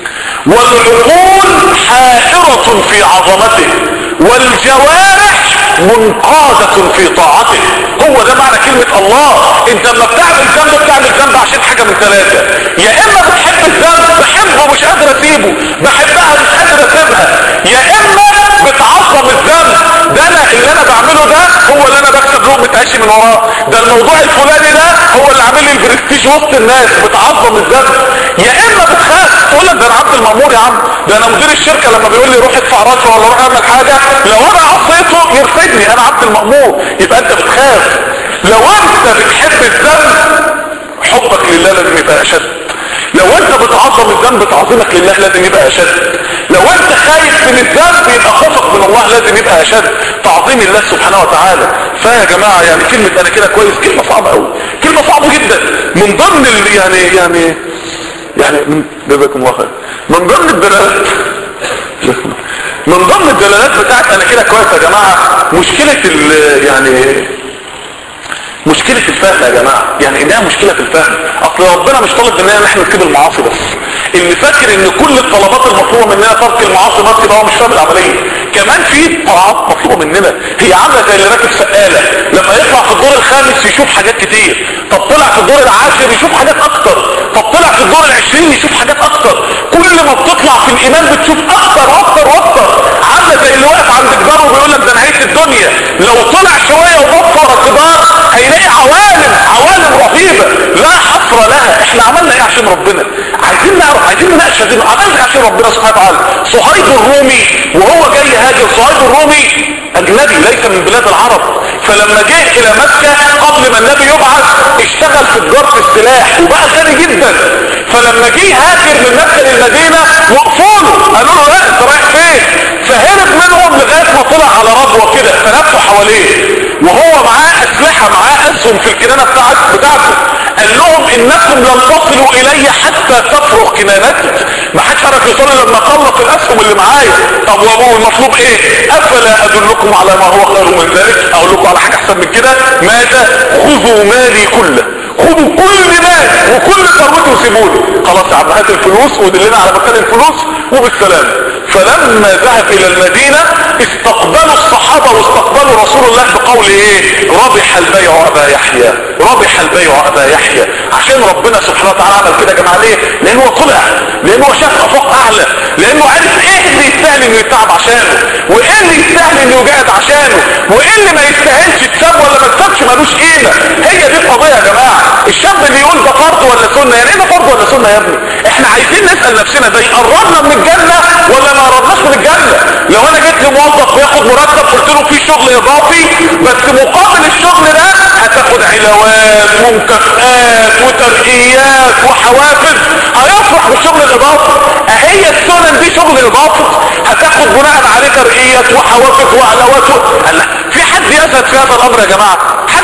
والعقول حائرة في عظمته والجوارح منقادة في طاعته هو ده معنى كلمة الله انت لما بتعمل ذنب بتعمل ذنب عشان حاجة من ثلاثة يا اما بتحب الذنب بحبه مش قادر اسيبه بحبها مش قادر اسيبها يا اما بتعظم الذنب ده انا اللي انا بعمله ده هو اللي انا بكسب لقمة عيشي من وراه ده الموضوع الفلاني ده هو اللي عامل لي البرستيج وسط الناس بتعظم الذنب يا اما بتخاف تقول لك ده انا عبد المأمور يا عم ده انا مدير الشركة لما بيقول لي روح ادفع رشوة ولا روح اعمل حاجة لو انا عصيته يرفدني انا عبد المأمور يبقى انت بتخاف لو انت بتحب الذنب حبك لله لازم يبقى اشد لو انت بتعظم الذنب تعظيمك لله لازم يبقى اشد لو انت خايف من الذنب يبقى خوفك من الله لازم يبقى اشد تعظيم الله سبحانه وتعالى فيا جماعة يعني كلمة انا كده كويس كلمة صعبة قوي كلمة صعبة جدا من ضمن ال يعني يعني يعني من جزاكم الله خير من ضمن الدلالات من ضمن الدلالات بتاعت انا كده كويس يا جماعة مشكلة ال يعني مشكلة الفهم يا جماعة يعني انها مشكلة في الفهم اصل ربنا مش طالب مننا ان احنا نسيب المعاصي بس اللي فاكر ان كل الطلبات المطلوبة مننا ترك المعاصي بس يبقى هو مش فاهم العملية كمان في طاعات مطلوبة مننا هي عاملة زي اللي راكب سقالة لما يطلع في الدور الخامس يشوف حاجات كتير طب طلع في الدور العاشر يشوف حاجات اكتر طب طلع في الدور العشرين يشوف حاجات اكتر كل ما بتطلع في الايمان بتشوف اكتر واكتر واكتر عاملة زي اللي واقف عند جدار وبيقول لك ده نهاية الدنيا لو طلع شوية وبص ورا الجدار هيلاقي عوالم عوالم رهيبة لا حصر لها احنا عملنا ايه عشان ربنا عايزين نعرف عايزين نناقش هذه عملنا ايه عشان ربنا سبحانه وتعالى صهيب الرومي وهو جاي هاجر صهيب الرومي اجنبي ليس من بلاد العرب فلما جه الى مكة قبل ما النبي يبعث اشتغل في تجارة السلاح وبقى غني جدا فلما جه هاجر من مكة للمدينة وقفوا له قالوا له لا انت رايح فين فهرب منهم لغاية ما طلع على ربوة كده فلفوا حواليه وهو معاه اسلحة معاه اسهم في الكنانة بتاعت بتاعته قال لهم انكم لن تصلوا الي حتى تفرغ كنانتي ما حدش عرف يوصل لما خلص الاسهم اللي معايا طب وابوه المطلوب ايه افلا ادلكم على ما هو خير من ذلك اقول لكم على حاجة احسن من كده ماذا خذوا مالي كله خذوا كل مال وكل ثروتي وسيبوني خلاص يا عم هات الفلوس ودلنا على مكان الفلوس وبالسلامه فلما ذهب الى المدينة استقبلوا الصحابة واستقبلوا رسول الله بقول ايه ربح البيع ابا يحيى ربح البيع ابا يحيى عشان ربنا سبحانه وتعالى عمل كده يا جماعه ليه لانه هو طلع لانه هو شاف افاق اعلى لانه عرف ايه اللي يستاهل انه يتعب عشانه وايه اللي يستاهل انه يجاهد عشانه وايه اللي ما يستاهلش يتساب ولا ما يتسابش ملوش قيمه هي دي القضيه يا جماعه الشاب اللي يقول ده فرض ولا سنه يعني ايه ده فرض ولا سنه يا ابني احنا عايزين نسال نفسنا ده يقربنا من الجنه ولا ما قربناش من الجنه لو انا جيت لموظف بياخد مرتب قلت له في شغل اضافي بس مقابل الشغل ده هتاخد علاوات ومكافآت وترقيات وحوافز هيفرح بالشغل الاضافي اهي السنن دي شغل اضافي هتاخد بناء عليه ترقيات وحوافز وعلاوات و... لا في حد يزهد في هذا الامر يا جماعه حد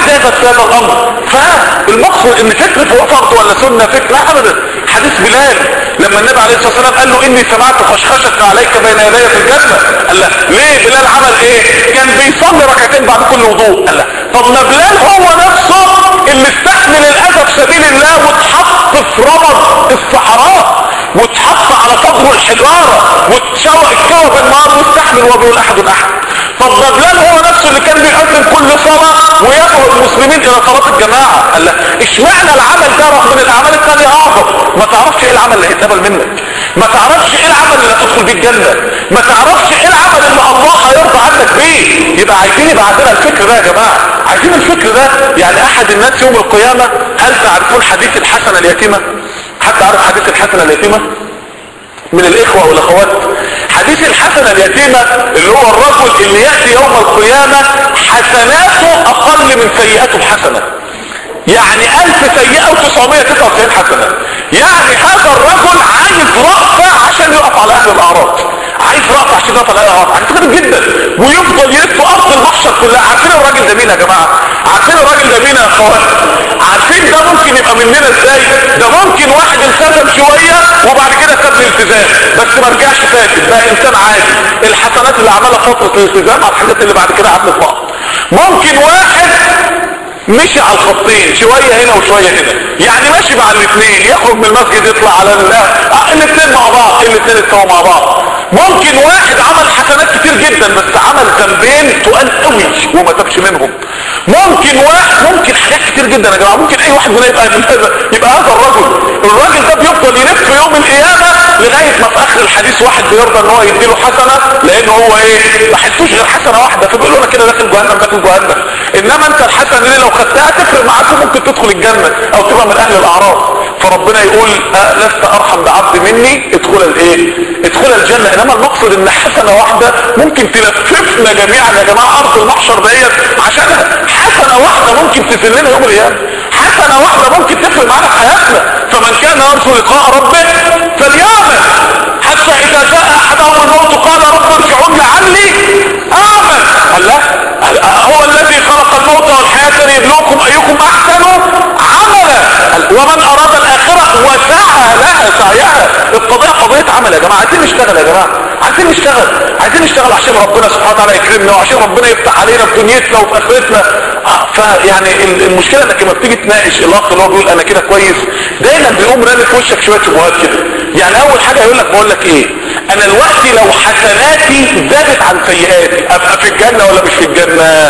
زادت في هذا الامر فالمقصد ان فكرة هو فرض ولا سنة فكرة ابدا حديث بلال لما النبي عليه الصلاة والسلام قال له اني سمعت خشخشة عليك بين يدي في الجنة قال له ليه بلال عمل ايه كان بيصلي ركعتين بعد كل وضوء قال له طب ما بلال هو نفسه اللي استحمل الاذى في سبيل الله واتحط في رمض الصحراء واتحط على صدره الحجارة واتشوق الكوى بالنار واستحمل وبيقول احد احد طب ده بلال هو نفسه اللي كان بيقدم كل صلاة ويدعو المسلمين الى صلاة الجماعة قال له اشمعنى العمل ده رغم ان الاعمال الثانية اعظم ما تعرفش ايه العمل اللي هيتقبل منك ما تعرفش ايه العمل اللي هتدخل بيه الجنة ما تعرفش ايه العمل اللي الله هيرضى عنك بيه يبقى عايزين يبقى عندنا الفكر ده يا جماعة عايزين الفكر ده يعني احد الناس يوم القيامة هل تعرفون حديث الحسنة اليتيمة حتى عارف حديث الحسنة اليتيمة من الاخوة والاخوات حديث الحسنة اليتيمة اللي هو الرجل اللي يأتي يوم القيامة حسناته اقل من سيئاته بحسنة يعني الف سيئة وتسعمية تسعة وتسعين حسنة يعني هذا الرجل عايز رأفة عشان يقف على اهل الاعراض عايز رأفة عشان يقف على اهل الاعراض عايز كده جدا ويفضل يلف ارض المحشر كلها عارفين الراجل ده مين يا جماعة عارفين الراجل ده مين يا اخوات عارفين ده ممكن يبقى مننا ازاي ده ممكن واحد التزم شوية وبعد كده ساب الالتزام بس ما رجعش فاسد بقى انسان عادي الحسنات اللي عملها فترة الالتزام على الحاجات اللي بعد كده عملت بعض ممكن واحد مشي على الخطين شوية هنا وشوية هنا يعني ماشي مع الاثنين يخرج من المسجد يطلع على الاثنين مع بعض الاثنين استووا مع بعض ممكن واحد عمل حسنات كتير جدا بس عمل ذنبين تقال قوي وما تبش منهم ممكن واحد ممكن حاجات كتير جدا يا جماعه ممكن اي واحد مننا يبقى من هذا يبقى هذا الرجل الراجل ده بيفضل يلف في يوم القيامه لغايه ما في اخر الحديث واحد بيرضى ان هو يديله حسنه لان هو ايه ما حسوش غير حسنه واحده فبيقول له انا كده داخل جهنم داخل جهنم انما انت الحسنه دي لو خدتها تفرق معاك وممكن تدخل الجنه او تبقى من اهل الاعراف فربنا يقول أه لست ارحم بعبد مني ادخل الايه ادخل الجنه انما المقصد ان حسنه واحده ممكن تلففنا جميعا يا جماعه ارض المحشر ديت عشانها حسنه واحده ممكن تذلنا يوم القيامه حسنه واحده ممكن تفرق معانا في حياتنا فمن كان يرجو لقاء ربه فليعمل حتى اذا جاء احدهم الموت قال رب ارجعون لعلي اعمل الله هو الذي خلق الموت والحياه ليبلوكم ايكم احسن عملا ومن اراد الاخره وسعى لها سعيها القضيه قضيه عمل يا جماعه عايزين نشتغل يا جماعه عايزين نشتغل عايزين نشتغل عشان ربنا سبحانه وتعالى يكرمنا وعشان ربنا يفتح علينا في دنيتنا وفي اخرتنا آه فيعني المشكله انك لما بتيجي تناقش الاخ اللي هو بيقول انا كده كويس دايما بيقوم رامي في وشك شويه شبهات كده يعني اول حاجه يقول لك بقول لك ايه انا دلوقتي لو حسناتي زادت عن سيئاتي ابقى في الجنه ولا مش في الجنه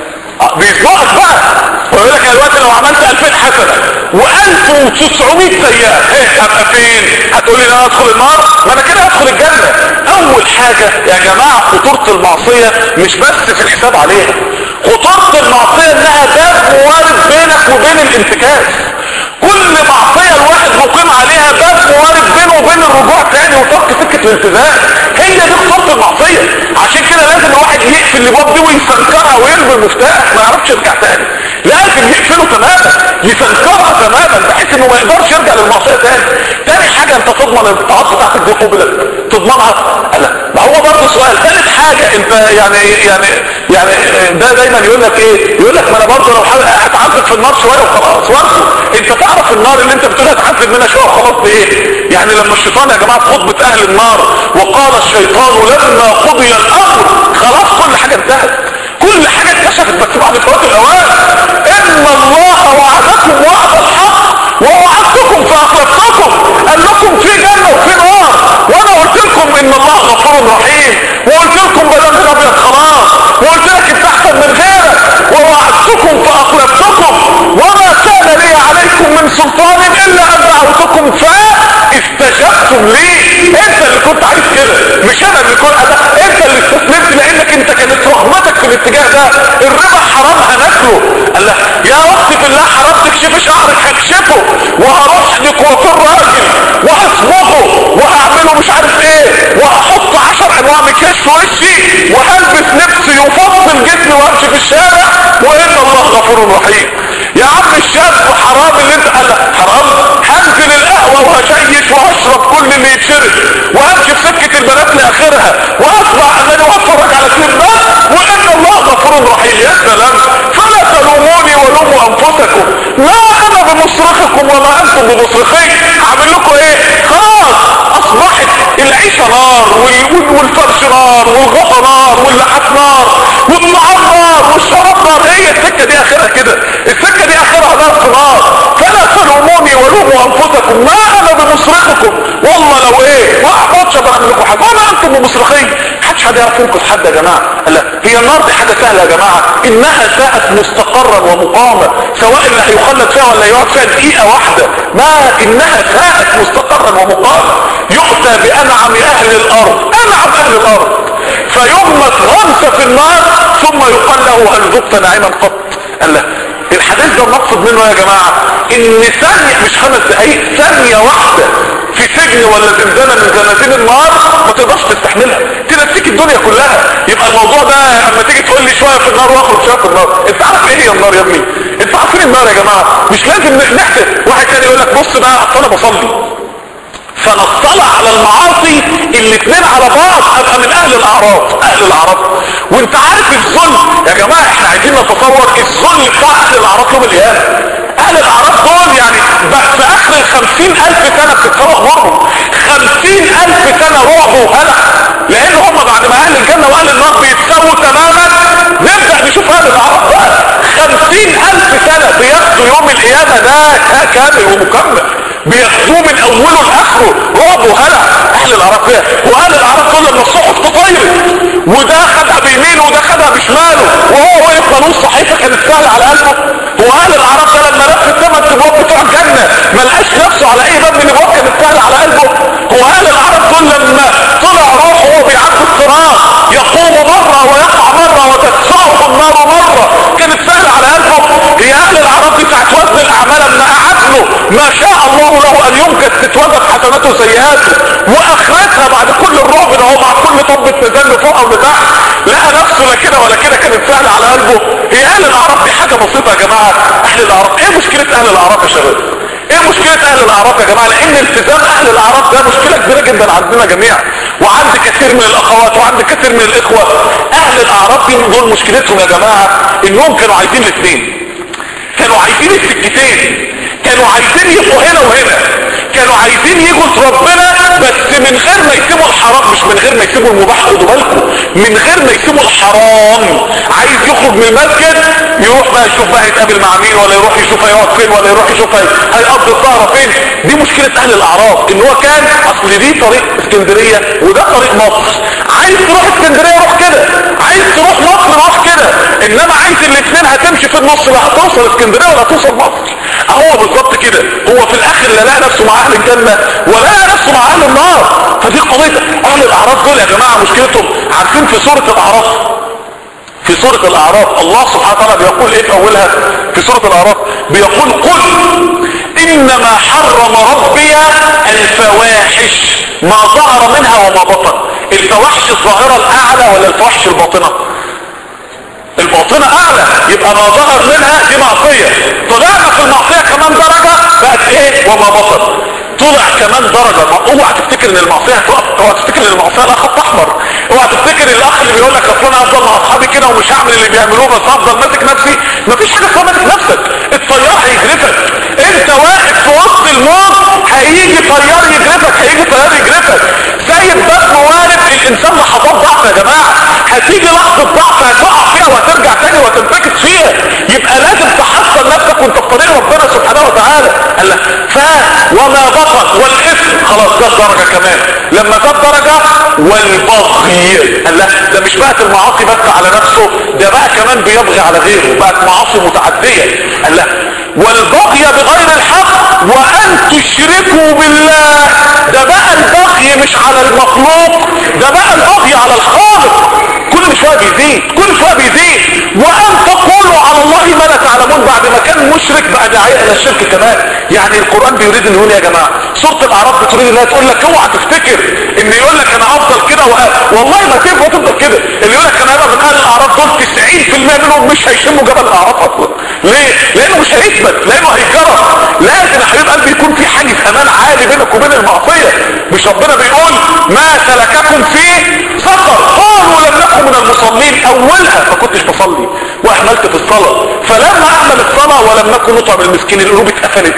بيسبقك بقى ويقول لك انا دلوقتي لو عملت 2000 حسنه و1900 سيئه ايه ابقى فين هتقول لي انا ادخل النار ما انا كده ادخل الجنه اول حاجه يا جماعه خطوره المعصيه مش بس في الحساب عليها خطوره المعصيه انها باب موارد بينك وبين الانتكاس كل معصيه الواحد مقيم عليها باب موارد بينه وبين الرجوع تاني وترك سكه الالتزام هي دي خطوره المعصيه عشان كده لازم الواحد يقفل الابواب دي ويسنكرها ويرمي المفتاح ما يعرفش يرجع تاني لازم يقفله تماما يسنكرها تماما بحيث انه ما يقدرش يرجع للمعصيه تاني تاني حاجه انت تضمن الطاعات بتاعتك دي قبلت تضمنها لا ما هو برضه سؤال ثالث حاجه انت يعني يعني يعني ده دايما يقول لك ايه يقول لك ما انا برضه لو هتعذب في النار شويه وخلاص برضه انت تعرف النار اللي انت بتقول هتعذب منها شويه وخلاص دي ايه يعني لما الشيطان يا جماعه في خطبه اهل النار وقال الشيطان لما قضي الامر خلاص كل حاجه انتهت كل حاجه اتكشفت بس بعد فوات الاوان ان الله وعدكم وعد الحق ووعدتكم فاخلفتكم قال لكم في جنه وفي نار وانا قلت لكم ان الله غفور رحيم وقلت لكم بدل الابيض خلاص وقلت لك انت احسن من غيرك ووعدتكم فاخلفتكم وما كان لي عليكم من سلطان الا ان دعوتكم فاستجبتم لي انت اللي كنت عايز كده مش انا اللي كنت أنا. انت اللي استسلمت لانك انت كانت رغبتك في الاتجاه ده الربا حرام هناكله قال لك يا اختي في الله حرام تكشفي شعرك هكشفه وهروح لك وفي الراجل وهصبغه وهعمله مش عارف ايه وهحط عشر انواع مكياج في وشي وهلبس لبس يفصل جسمي وامشي في الشارع وان الله غفور رحيم يا عم الشاب حرام اللي انت قال حرام هنزل القهوة وهشيش وهشرب كل اللي يتشرب وهمشي في سكة البنات لاخرها واسمع اغاني واتفرج على كليبات وان الله غفور رحيم يا سلام فلا تلوموني بمصرخين هعمل لكم ايه خلاص اصبحت العيشة نار وال- وال- والفرش نار والغطا نار واللحاف نار والطعام نار والشراب نار هي السكة دي اخرها كده السكة دي اخرها نار في نار فلا تلوموني ولوموا انفسكم ما انا بمصرخكم والله لو ايه ما احبطش بعمل لكم حاجه ولا انتم بمصرخين محدش حد يعرف ينقذ حد يا جماعه لا هي النار دي حاجه سهله يا جماعه انها ساءت مستقرا ومقاما سواء اللي هيخلد فيها ولا يقعد فيها دقيقه واحده ما انها ساءت مستقرا ومقاما يؤتى بانعم اهل الارض انعم اهل الارض فيغمس غمسه في النار ثم يقال له هل ذقت نعيما قط قال له الحديث ده المقصد منه يا جماعة ان ثانية مش خمس دقايق ثانية واحدة في سجن ولا زنزانة من زنازين النار ما تقدرش تستحملها تنسيك الدنيا كلها يبقى الموضوع ده اما تيجي تقول لي شوية في النار واخرج شوية في النار انت عارف ايه هي النار يا ابني انت عارفين النار يا جماعة مش لازم نحسب واحد تاني يقول لك بص بقى اصل انا بصلي فنطلع على المعاصي الاثنين على بعض ابقى من اهل الاعراض اهل الاعراض وانت عارف الظلم يا جماعة احنا عايزين نتصور الظلم بتاع اهل الاعراض يوم القيامة اهل الاعراض دول يعني بقى في اخر الخمسين الف سنة بتتسوى امورهم خمسين الف سنة رعب وهلع لان هم بعد ما اهل الجنة واهل النار بيتساووا تماما نبدأ نشوف اهل الاعراض بقى خمسين الف سنة بياخدوا يوم القيامة ده كامل ومكمل بياخدوه من اوله لاخره رعب وهلع اهل الاعراف فيها واهل الاعراف دول لما الصحف تطيرت وده خدها بيمينه وده خدها بشماله وهو واقف قانون صحيفه كانت سهله على قلبه واهل الاعراف ده لما لف الثمان ابواب بتوع الجنه ما لقاش نفسه على اي باب من الابواب كانت سهله على قلبه هو اهل الاعراف دول لما طلع روحه وهو بيعدي الصراط يقوم مره ويقع مره وتدفعه النار مره كانت سهله على قلبه هي اهل الاعراف دي ساعه وزن الاعمال لما قعد له ما شاء الله له ان يمكن تتوزن حسناته وسيئاته واخرتها بعد كل الرعب ده هو مع كل طبة ميزان لفوق او لتحت لقى نفسه لا كده ولا كده كانت سهله على قلبه هي اهل الاعراف دي حاجه بسيطه يا جماعه اهل الاعراف ايه مشكله اهل الاعراف يا شباب ايه مشكلة اهل الاعراف يا جماعة لان التزام اهل الاعراف ده مشكلة كبيرة جدا عندنا جميعا وعند كثير من الاخوات وعند كثير من الاخوة اهل الاعراف دي دول مشكلتهم يا جماعة انهم كانوا عايزين الاثنين كانوا عايزين السكتين كانوا عايزين يبقوا هنا وهنا كانوا عايزين يجوا ربنا بس من غير ما يسيبوا الحرام مش من غير ما يسيبوا المباح خدوا بالكم من غير ما يسيبوا الحرام عايز يخرج من المسجد يروح بقى يشوف بقى هيتقابل مع مين ولا يروح يشوف هيقعد فين ولا يروح يشوف هي- هيقضي السهره فين دي مشكله اهل الاعراض ان هو كان اصل دي طريق اسكندريه وده طريق مصر عايز تروح اسكندريه روح كده عايز تروح مصر روح كده انما عايز الاثنين هتمشي في النص لا هتوصل اسكندريه ولا هتوصل مصر هو بالظبط كده هو في الاخر لا لقى نفسه مع اهل الجنه ولا لقى نفسه مع اهل النار فدي قضيه اهل الاعراف دول يا جماعه مشكلتهم عارفين في سوره الاعراف في سورة الأعراف الله سبحانه وتعالى بيقول ايه في أولها في سورة الأعراف بيقول قل إنما حرم ربي الفواحش ما ظهر منها وما بطن الفواحش الظاهرة الأعلى ولا الفواحش الباطنة الباطنة اعلى يبقى ما ظهر منها دي معصية طلعنا في المعصية كمان درجة بقت ايه وما بطن طلع كمان درجة ما اوعى تفتكر ان المعصية هتقف اوعى تفتكر ان المعصية لها خط احمر اوعى تفتكر ان الاخ اللي بيقول لك اصل انا هفضل مع اصحابي كده ومش هعمل اللي بيعملوه بس هفضل ماسك نفسي مفيش حاجة اسمها ماسك نفسك الطيار هيجرفك انت واقف في وسط الموت هيجي طيار يجرفك هيجي طيار يجرفك زي الدم وارد الانسان لحظات ضعف يا جماعة هتيجي لحظة ضعف هتقع فيها وهترجع تاني وتنفكس فيها يبقى لازم تحصل نفسك وانت في طريق ربنا سبحانه وتعالى قال لك ف وما بطن والاثم خلاص ده درجة كمان لما ده درجة والبغي قال لك ده مش بقت المعاصي بس على نفسه ده بقى كمان بيبغي على غيره بقت معاصي متعدية قال لك والبغي بغير الحق وان تشركوا بالله ده بقى البغي مش على المخلوق ده بقى البغي على الخالق كل شويه بيزيد كل شويه بيزيد وان تقولوا على الله ما لا تعلمون بعد ما كان مشرك بقى داعيه الى الشرك كمان يعني القران بيريد ان يقول يا جماعه سوره الاعراف بتريد انها تقول لك اوعى تفتكر ان يقول لك انا افضل كده وأ- والله ما تبقى تفضل كده اللي يقول لك انا هبقى من اهل الاعراف دول 90% منهم مش هيشموا جبل الاعراف اصلا ليه؟ لانه مش هيثبت لانه هيتجرب لازم يا حبيب قلبي يكون في حاجز امان عالي بينك وبين المعصيه مش ربنا بيقول ما سلككم في سقر قالوا لم نكن من المصلين اولها ما كنتش بصلي واهملت في الصلاه فلما اهمل الصلاه ولم نكن نطعم المسكين القلوب اتقفلت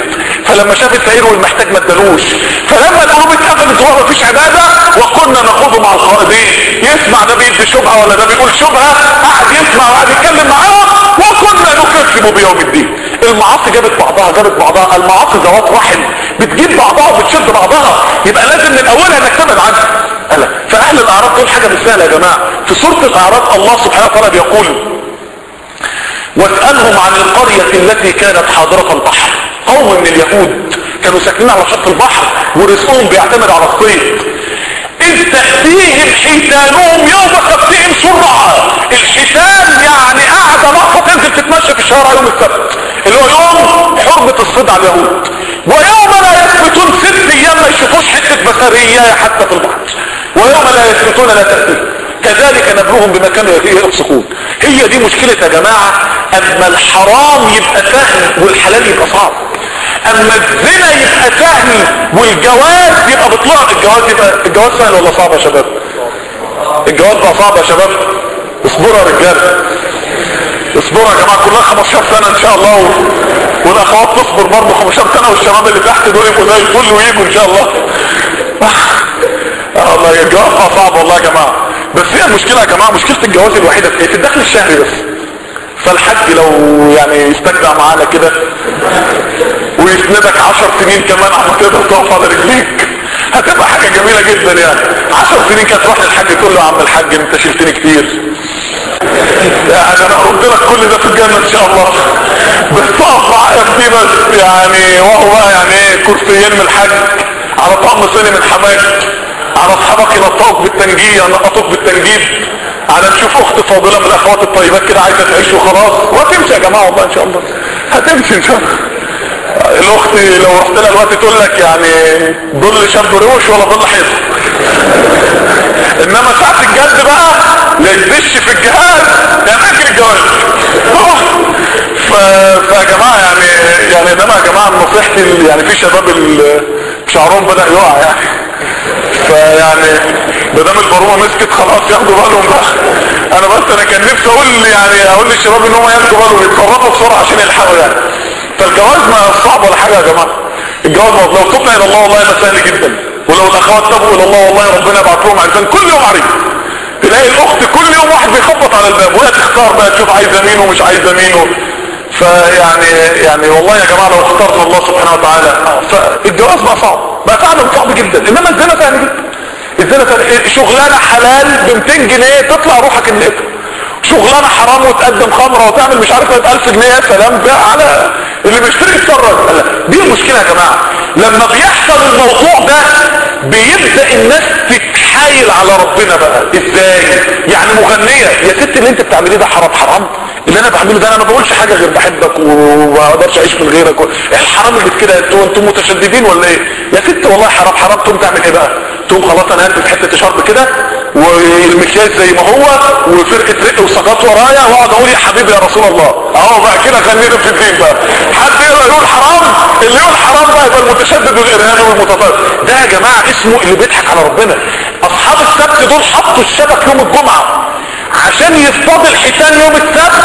فلما شاف الفقير والمحتاج ما ادالوش فلما القلوب اتقفلت وهو مفيش عباده وكنا نخوض مع الخائضين يسمع ده بيدي شبهه ولا ده بيقول شبهه قعد يسمع وقعد يتكلم معاهم وكنا نكذب بيوم الدين المعاصي جابت بعضها جابت بعضها المعاصي ذوات رحم بتجيب بعضها وبتشد بعضها يبقى لازم من اولها انك تبعد عنها ألا. فاهل الاعراض دول حاجه مش سهله يا جماعه في سوره الاعراض الله سبحانه وتعالى بيقول واسالهم عن القريه التي كانت حاضره البحر قوم من اليهود كانوا ساكنين على شط البحر ورزقهم بيعتمد على الصيد اذ تأتيهم حيتانهم يوم سبتهم شرعا الحيتان يعني قاعدة لقطة تنزل تتمشى في الشارع يوم السبت اللي هو يوم حرمة الصيد على اليهود ويوم لا يثبتون ست ايام ما يشوفوش حتة بشرية حتى في البحر ويوم لا يثبتون لا تأتيهم كذلك نبلوهم بما كانوا يفسقون هي دي مشكلة يا جماعة اما الحرام يبقى سهل والحلال يبقى صعب اما الزنا يبقى سهل والجواز يبقى بطلع الجواز يبقى الجواز سهل ولا صعب يا شباب الجواز بقى صعب يا شباب اصبروا يا رجاله اصبروا يا جماعه كلها 15 سنه ان شاء الله و... والاخوات تصبر برضه 15 سنه والشباب اللي تحت دول يبقوا زي الفل ويجوا ان شاء الله اه والله الجواز بقى صعب والله يا جماعه بس هي المشكله يا جماعه مشكله الجواز الوحيده في ايه في الدخل الشهري بس فالحج لو يعني يستجدع معانا كده ويسندك عشر سنين كمان عم تقدر تقف على رجليك هتبقى حاجة جميلة جدا يعني عشر سنين كانت تروح للحاج تقول له يا عم الحاج انت شلتني كتير يعني انا ارد لك كل ده في الجنة ان شاء الله بس تقف معايا في دي بس يعني وهو بقى يعني ايه كرسيين من الحج على طقم صيني من حماك على اصحابك ينطقوك بالتنجيل ينطقوك بالتنجيب على نشوف اخت فاضله من الاخوات الطيبات كده عايزه تعيش وخلاص وهتمشي يا جماعه والله ان شاء الله هتمشي ان شاء الله الاخت لو رحت لها دلوقتي تقول لك يعني ظل شاب روش ولا ظل حيط انما ساعه الجد بقى لا يدش في الجهاز يعني اجل الجواز ف... فيا جماعه يعني يعني انما يا جماعه نصيحتي يعني في شباب ال- شعرهم بدا يقع يعني فيعني ما دام البارومه مسكت خلاص ياخدوا بالهم بقى انا بس انا كان نفسي اقول يعني اقول للشباب ان هم ياخدوا بالهم يتصرفوا بسرعه عشان يلحقوا يعني فالجواز ما صعب ولا حاجه يا جماعه الجواز ما لو تبنا الى الله والله ما سهل جدا ولو الاخوات تبوا الى الله والله ربنا يبعت لهم عرفان كل يوم عريس تلاقي الاخت كل يوم واحد بيخبط على الباب وهي تختار بقى تشوف عايزه مين ومش عايزه مين و... فيعني يعني والله يا جماعه لو اخترنا الله سبحانه وتعالى فالجواز بقى صعب بقى فعلا صعب جدا انما الزنا سهل جدا الزنا سهل شغلانه حلال ب 200 جنيه تطلع روحك النقطه شغلانه حرام وتقدم خمره وتعمل مش عارف 1000 جنيه يا سلام ده على اللي بيشتري يتفرج دي المشكله يا جماعه لما بيحصل الموضوع ده بيبدا الناس تتحايل على ربنا بقى ازاي يعني مغنيه يا ست اللي انت بتعمليه ده حرام حرام اللي انا بعمله ده انا ما بقولش حاجه غير بحبك وما اقدرش اعيش من غيرك و... ايه الحرام اللي كده انتوا انتوا متشددين ولا ايه يا ست والله حرام حرام تقوم تعمل ايه بقى تقوم خلاص انا هلبس حته شرط كده والمكياج زي ما هو وفرقه رق وسقط ورايا واقعد اقول يا حبيبي يا رسول الله اهو بقى كده خلينا في الدين بقى حد يقدر يقول حرام اللي يقول حرام بقى يبقى المتشدد والارهابي والمتطرف ده يا جماعه اسمه اللي بيضحك على ربنا اصحاب السبت دول حطوا الشبك يوم الجمعه عشان يصطاد الحيتان يوم السبت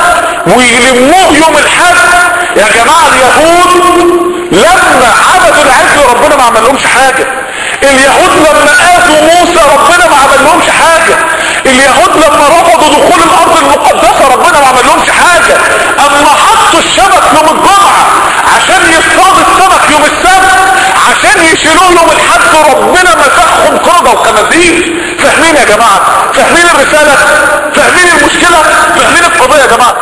ويلموه يوم الحد يا جماعه اليهود لما عبدوا العجل ربنا ما عملهمش حاجه اليهود لما اذوا موسى ربنا ما عملهمش حاجه اليهود لما رفضوا دخول الارض المقدسه ربنا ما عملهمش حاجه اما حطوا الشبك يوم الجمعه عشان يصطاد السمك يوم السبت عشان يشيلوه يوم الحد ربنا مسخهم قرده وخنازير فاهمين يا جماعه فاهمين الرساله فاهمين المشكله فاهمين القضيه يا جماعه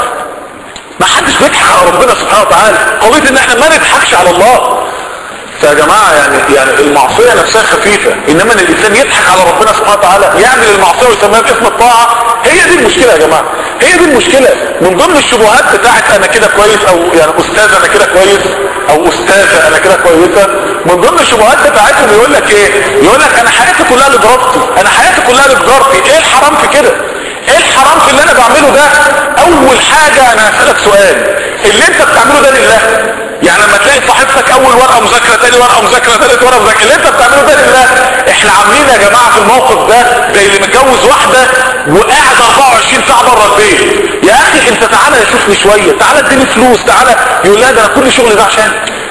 ما حدش بيضحك على ربنا سبحانه وتعالى قضيه ان احنا ما نضحكش على الله فيا جماعة يعني يعني المعصية نفسها خفيفة انما ان الانسان يضحك على ربنا سبحانه وتعالى يعمل المعصية ويسميها باسم الطاعة هي دي المشكلة يا جماعة هي دي المشكلة من ضمن الشبهات بتاعت انا كده كويس او يعني استاذ انا كده كويس او استاذة انا كده كويسة من ضمن الشبهات بتاعتهم يقول لك ايه يقول لك انا حياتي كلها لدراستي انا حياتي كلها لتجارتي ايه الحرام في كده ايه الحرام في اللي انا بعمله ده اول حاجة انا هسألك سؤال اللي انت بتعمله ده لله يعني لما تلاقي صاحبتك اول ورقه مذاكره تاني ورقه مذاكره ثالث ورقه مذاكره اللي انت بتعمله ده لله احنا عاملين يا جماعه في الموقف ده زي اللي متجوز واحده وقاعد 24 ساعه بره البيت يا اخي انت تعالى شوفني شويه تعالى اديني فلوس تعالى يقول لا ده انا كل شغلي ده عشان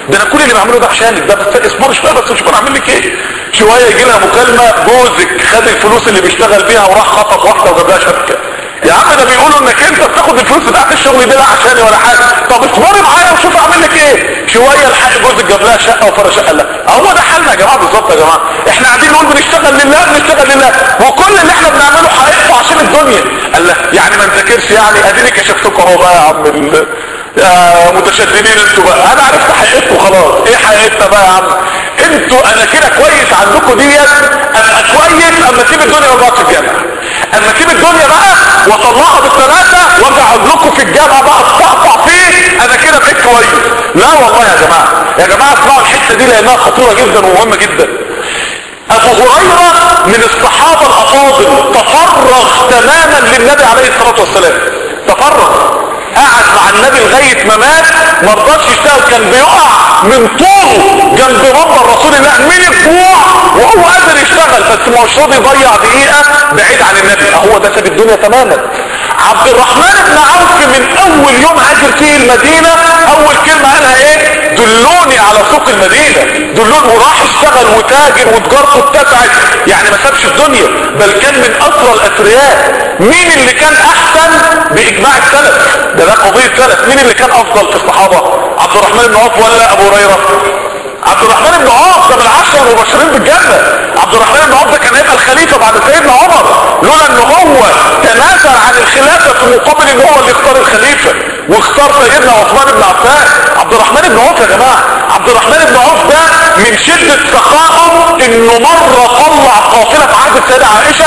ده انا كل اللي بعمله ده عشانك ده بس اصبر شويه بس شوف انا اعمل لك ايه شويه يجي لها مكالمه جوزك خد الفلوس اللي بيشتغل بيها وراح خطب واحده وجاب لها شبكه يا عم ده بيقولوا انك انت بتاخد الفلوس بتاعت الشغل دي لا عشاني ولا حاجه طب اصبري معايا وشوف اعمل لك ايه شويه الحق جوزك جاب لها شقه وفرش شقه لا هو ده حالنا يا جماعه بالظبط يا جماعه احنا قاعدين نقول بنشتغل لله بنشتغل لله وكل اللي احنا بنعمله حقيقته عشان الدنيا قال لا يعني ما نذاكرش يعني اديني كشفتكم اهو بقى يا عم ال- يا متشددين انتوا بقى انا عرفت حقيقتكم خلاص ايه حقيقتنا بقى يا عم انتوا انا كده كويس عندكم ديت ابقى كويس اما اسيب الدنيا واقعد في الجامعه اما اسيب الدنيا بقى واطلعها بالثلاثه واقعد لكم في الجامعه بقى استقطع فيه انا كده بقيت كويس لا والله يا جماعه يا جماعه اسمعوا الحته دي لانها خطيره جدا ومهمه جدا ابو هريره من الصحابه الافاضل تفرغ تماما للنبي عليه الصلاه والسلام تفرغ قعد مع النبي لغايه ما مات ما رضاش يشتغل كان بيقع من طوله جنب منبر رسول الله من الجوع وهو قادر يشتغل بس مش راضي يضيع دقيقه بعيد عن النبي هو ده ساب الدنيا تماما عبد الرحمن بن عوف من اول يوم هاجر فيه المدينه اول كلمه قالها ايه دلوني على سوق المدينه دلوني وراح اشتغل وتاجر وتجارته اتسعت يعني ما سابش الدنيا بل كان من اسرى الاثرياء مين اللي كان احسن باجماع السلف ده ده قضيه سلف مين اللي كان افضل في الصحابه عبد الرحمن بن عوف ولا ابو هريره عبد الرحمن بن عوف ده من العشرة المبشرين بالجنة عبد الرحمن بن عوف ده كان هيبقى الخليفة بعد سيدنا عمر لولا ان هو تنازل عن الخلافة في مقابل ان هو اللي يختار الخليفة واختار سيدنا عثمان بن عفان عبد الرحمن بن عوف يا جماعة عبد الرحمن بن عوف ده من شدة سخائه انه مرة طلع قافلة في عهد السيدة عائشة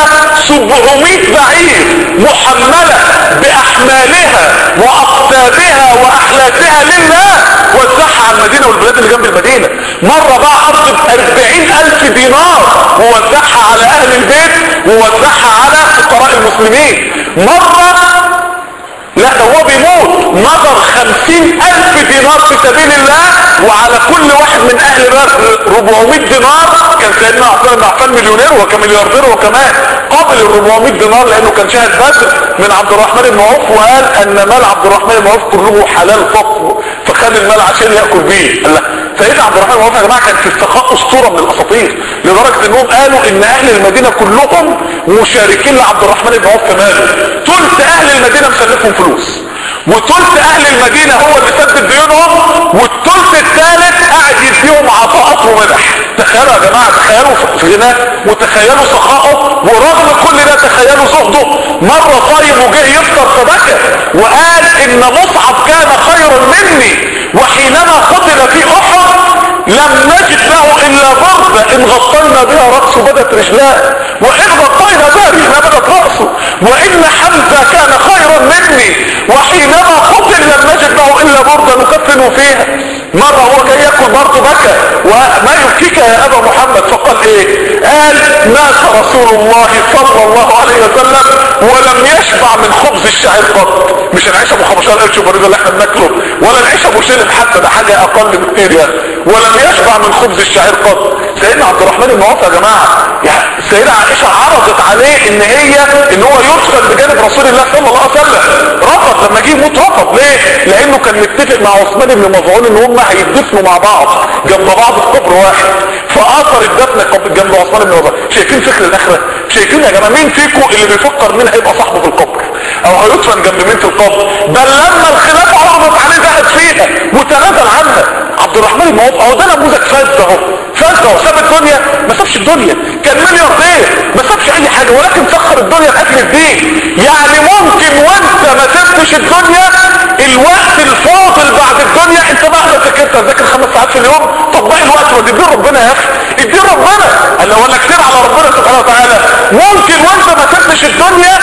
700 بعير محملة باحمالها واقتابها واحلاسها لله وزعها على المدينة والبلاد اللي جنب المدينة مرة بقى حط بأربعين ألف دينار ووزعها على أهل البيت ووزعها على فقراء المسلمين مرة لا ده هو بيموت نظر خمسين ألف دينار في سبيل الله وعلى كل واحد من أهل بدر 400 دينار كان سيدنا عثمان بن عفان مليونير وكان ملياردير وكمان قابل ال 400 دينار لأنه كان شاهد بدر من عبد الرحمن بن عوف وقال أن مال عبد الرحمن بن عوف كله حلال فقط فخد المال عشان يأكل بيه قال لا سيدنا عبد الرحمن بن عوف يا جماعة كان في السخاء أسطورة من الأساطير لدرجة أنهم قالوا إن أهل المدينة كلهم مشاركين لعبد الرحمن بن عوف في ماله ثلث أهل المدينة مسلفهم فلوس وثلث اهل المدينة هو اللي سدد ديونهم والثلث الثالث قاعد يديهم عطاءات ومدح تخيلوا يا جماعة تخيلوا في غناه وتخيلوا سخاءه ورغم كل ده تخيلوا زهده مرة صايم وجه يفطر فبكى وقال ان مصعب كان خيرا مني وحينما قتل في احد لم نجد له الا بردة ان غطينا بها رأسه بدت رجلاه وان غطينا بها رجلاه بدت رأسه وان حمزة كان خيرا مني وحينما قتل لم نجد له الا بردة نكفن فيها مرة هو جاي ياكل برضه بكى وما يبكيك يا ابا محمد فقال ايه قال مات رسول الله صلى الله عليه وسلم ولم يشبع من خبز الشعير قط مش العيش ابو 15 قرش بريد اللي احنا بناكله ولا العيش ابو شلب حتى ده حاجه اقل بكتير يعني ولم يشبع من خبز الشعير قط سيدنا عبد الرحمن بن عوف يا جماعه يعني السيده عائشه عرضت عليه ان هي ان هو يدفن بجانب رسول الله صلى الله عليه وسلم رفض لما جه يموت رفض ليه؟ لانه كان متفق مع عثمان بن مظعون ان هم هيدفنوا مع بعض جنب بعض في قبر واحد فاثر الدفن جنب عثمان بن مظعون شايفين فكر الاخره؟ شايفين يا جماعه مين فيكم اللي بيفكر مين هيبقى صاحبه في القبر؟ او هيدفن جنب مين في القبر؟ بل لما الخلافه عرضت عليه زهد فيها وتنازل عنها عبد الرحمن بن عوف اهو ده نموذج فاز اهو فاز اهو ساب الدنيا ما سابش الدنيا كان ملياردير ما سابش اي حاجه ولكن سخر الدنيا لاجل الدين يعني ممكن وانت ما سبتش الدنيا الوقت الفاضل بعد الدنيا انت بعد ذاكرت تذاكر خمس ساعات في اليوم طب باقي الوقت ما تدين ربنا يا اخي ادين ربنا قال لو انا كتير على ربنا سبحانه وتعالى ممكن وانت ما سبتش الدنيا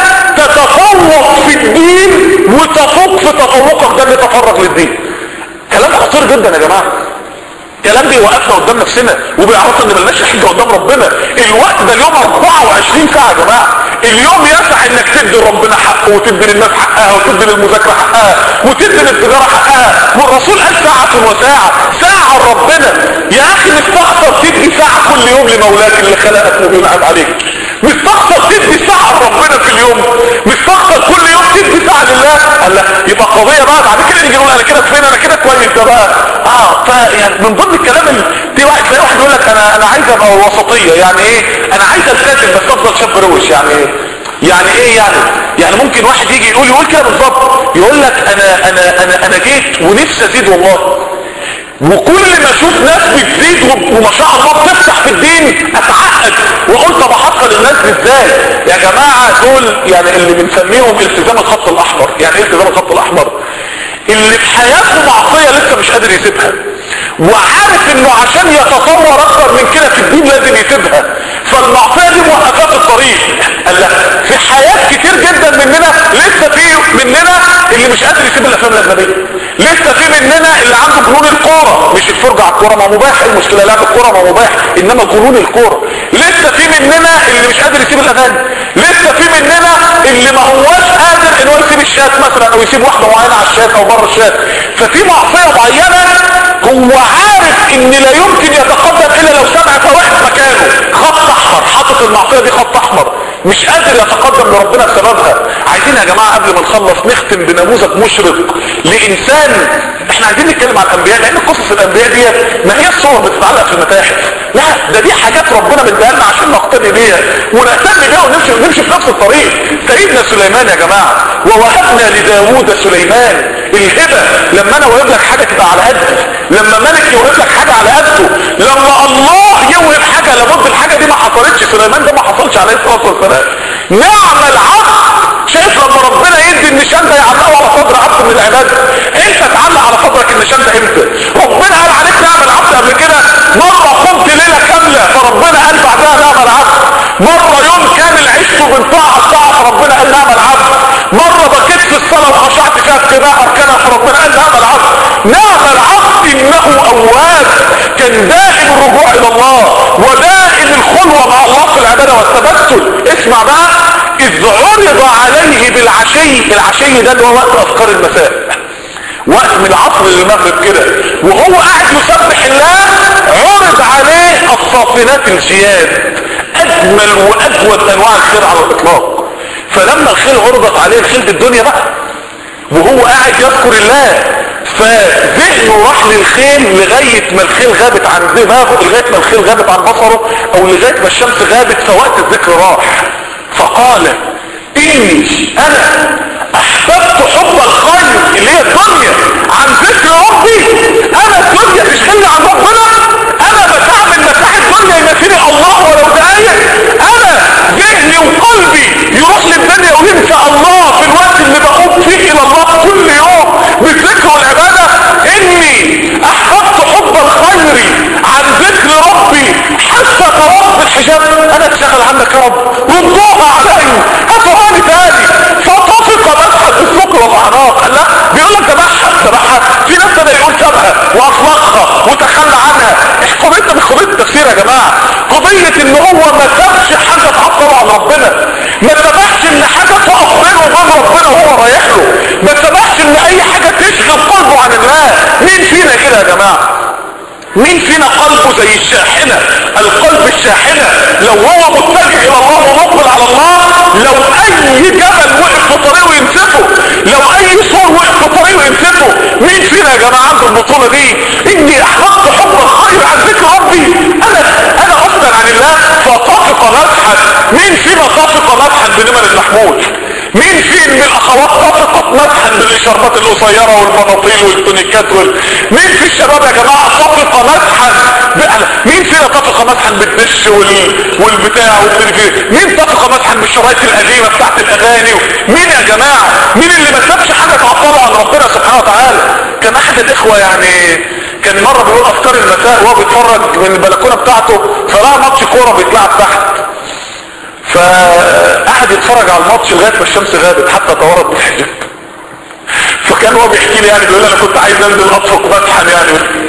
تتفوق في الدين وتفوق في تفوقك ده اللي تفرغ للدين كلام خطير جدا يا جماعه الكلام بيوقفنا قدام نفسنا وبيعرفنا ان ملناش حاجه قدام ربنا الوقت ده اليوم 24 ساعه يا جماعه اليوم يسع انك تدي ربنا حقه وتدي للناس حقها وتدي للمذاكره حقها وتدي للتجاره حقها والرسول قال ساعه وساعه ساعه ربنا يا اخي مستخسر تدي ساعه كل يوم لمولاك اللي خلقك وبينعم عليك مستخسر تدي ساعه ربنا في اليوم مستخسر كل يوم تدي ساعه بتزعل الله قال لا يبقى قضيه بقى بعد كده نيجي نقول انا كده فين انا كده كويس ده بقى اه فيعني من ضمن الكلام اللي في واحد تلاقي واحد يقول لك انا انا عايز ابقى وسطيه يعني ايه انا عايز التزم بس افضل شاب روش يعني ايه يعني ايه يعني يعني ممكن واحد يجي يقول يقول كده بالظبط يقول لك انا انا انا انا جيت ونفسي ازيد والله وكل ما اشوف ناس بتزيد وما شاء الله بتفتح في الدين اتعقد واقول طب احصل الناس دي ازاي يا جماعه دول يعني اللي بنسميهم التزام الخط الاحمر يعني ايه التزام الخط الاحمر اللي في حياته معصيه لسه مش قادر يسيبها وعارف انه عشان يتصور اكتر من كده في الدين لازم يسيبها فالمعصيه دي موقفاه في الطريق قال لا في حياه كتير جدا مننا لسه في مننا اللي مش قادر يسيب الافلام الاجنبيه لسه في مننا اللي عنده جنون الكوره مش الفرجه على الكوره ما مباح إيه المشكله لعب الكوره ما مباح انما جنون الكوره لسه في مننا اللي مش قادر يسيب الاغاني لسه في مننا اللي ما هواش قادر ان هو يسيب الشات مثلا او يسيب واحده معينه على الشات او بره الشات ففي معصيه معينه هو عارف ان لا يمكن يتقدم الا لو سمع فواحد مكانه خط احمر حاطط المعصيه دي خط احمر مش قادر يتقدم لربنا بسببها عايزين يا جماعه قبل ما نخلص نختم بنموذج مشرق لانسان احنا عايزين نتكلم عن الانبياء لان قصص الانبياء ديت ما هي الصور بتتعلق في المتاحف لا ده دي حاجات ربنا مديها لنا عشان نقتدي بيها ونهتم بيها ونمشي ونمشي في نفس الطريق سيدنا سليمان يا جماعه ووهبنا لداوود سليمان الهبه لما انا وهب لك حاجه تبقى على قدي لما ملك يوهب لك حاجه على قده لما الله يوهب حاجه لابد الحاجه دي ما حصلتش سليمان ده ما حصلش عليه الصلاه والسلام نعم العبد شايف لما ربنا يدي النشان ده يعلقه على صدر عبد من العباد انت تعلق على صدرك النشان ده امتى ربنا قال عليك نعم العبد قبل كده مره قمت ليله كامله فربنا قال بعدها نعم العبد مره يوم كامل عشت بالطاعه الطاعه فربنا قال نعم العبد مره بكيت في الصلاه وخشعت فيها اتباع اركانها فربنا قال نعم العبد نعم العبد انه اواب كان دائم الرجوع الى الله ودائم الخلوه مع الله في العباده والتبتل اسمع بقى اذ عرض عليه بالعشي العشي ده اللي هو وقت اذكار المساء وقت من العصر للمغرب كده وهو قاعد يسبح الله عرض عليه الصافنات الجياد اجمل واجود انواع الخير على الاطلاق فلما الخيل عرضت عليه الخيل بالدنيا بقى وهو قاعد يذكر الله فذهنه راح للخيل لغاية ما الخيل غابت عن دماغه لغاية ما الخيل غابت عن بصره او لغاية ما الشمس غابت فوقت الذكر راح فقال اني انا احببت حب الخير اللي هي الدنيا عن ذكر ربي انا الدنيا تشغلني عن ربنا انا بتعمل متاع الدنيا يمثلني الله ولو دقايق انا ذهني وقلبي يروح للدنيا وينسى الله في الوقت اللي بقوم فيه الى الله كل يوم بالذكر والعبادة اني احببت حب الخير عن ذكر ربي حتى طرف الحجاب انا اتشغل عنك يا رب وانضوها علي افراني تاني فطفق مسحة السكر والاعناق لا بيقول لك تبعها تبعها في ناس بدأ يقول سابها واطلقها وتخلى عنها قضيتنا مش قضية التفسير يا جماعة قضية ان هو ما سابش حاجة تعطله عن ربنا ما سمحش ان حاجة تقف بينه وبين ربنا وهو رايح له ما سمحش ان اي حاجة تشغل قلبه عن الله مين فينا كده يا جماعة مين فينا قلبه زي الشاحنة القلب الشاحنة لو هو متجه الى الله ومقبل على الله لو اي جبل وقف في طريقه ينسفه لو اي سور وقف في طريقه ينسفه مين فينا يا جماعة عنده البطولة دي اني احببت حب الخير عن ذكر ربي انا انا افضل عن الله فطفق مسحا مين فينا طفق مسحا بنمر المحمول مين في من الاخوات طفقت مسحا بالاشارات القصيرة والبناطيل والتونيكات وال... مين في الشباب يا جماعة طفق مسحا ب... مين فينا طفق مسحا بالدش وال... والبتاع والتلفزيون مين طفق مسحا بالشرايط القديمة بتاعت الاغاني و... مين يا جماعة مين اللي ما سابش حاجة تعطله عن ربنا سبحانه وتعالى كان احد الاخوة يعني كان مرة بيقول افكار المساء وهو بيتفرج من البلكونة بتاعته فلقى ماتش كورة بيتلعب تحت فقعد يتفرج على الماتش لغايه ما الشمس غابت حتى تورط بالحجاب فكان هو بيحكي لي يعني بيقول انا كنت عايز انزل اطفق مسحا يعني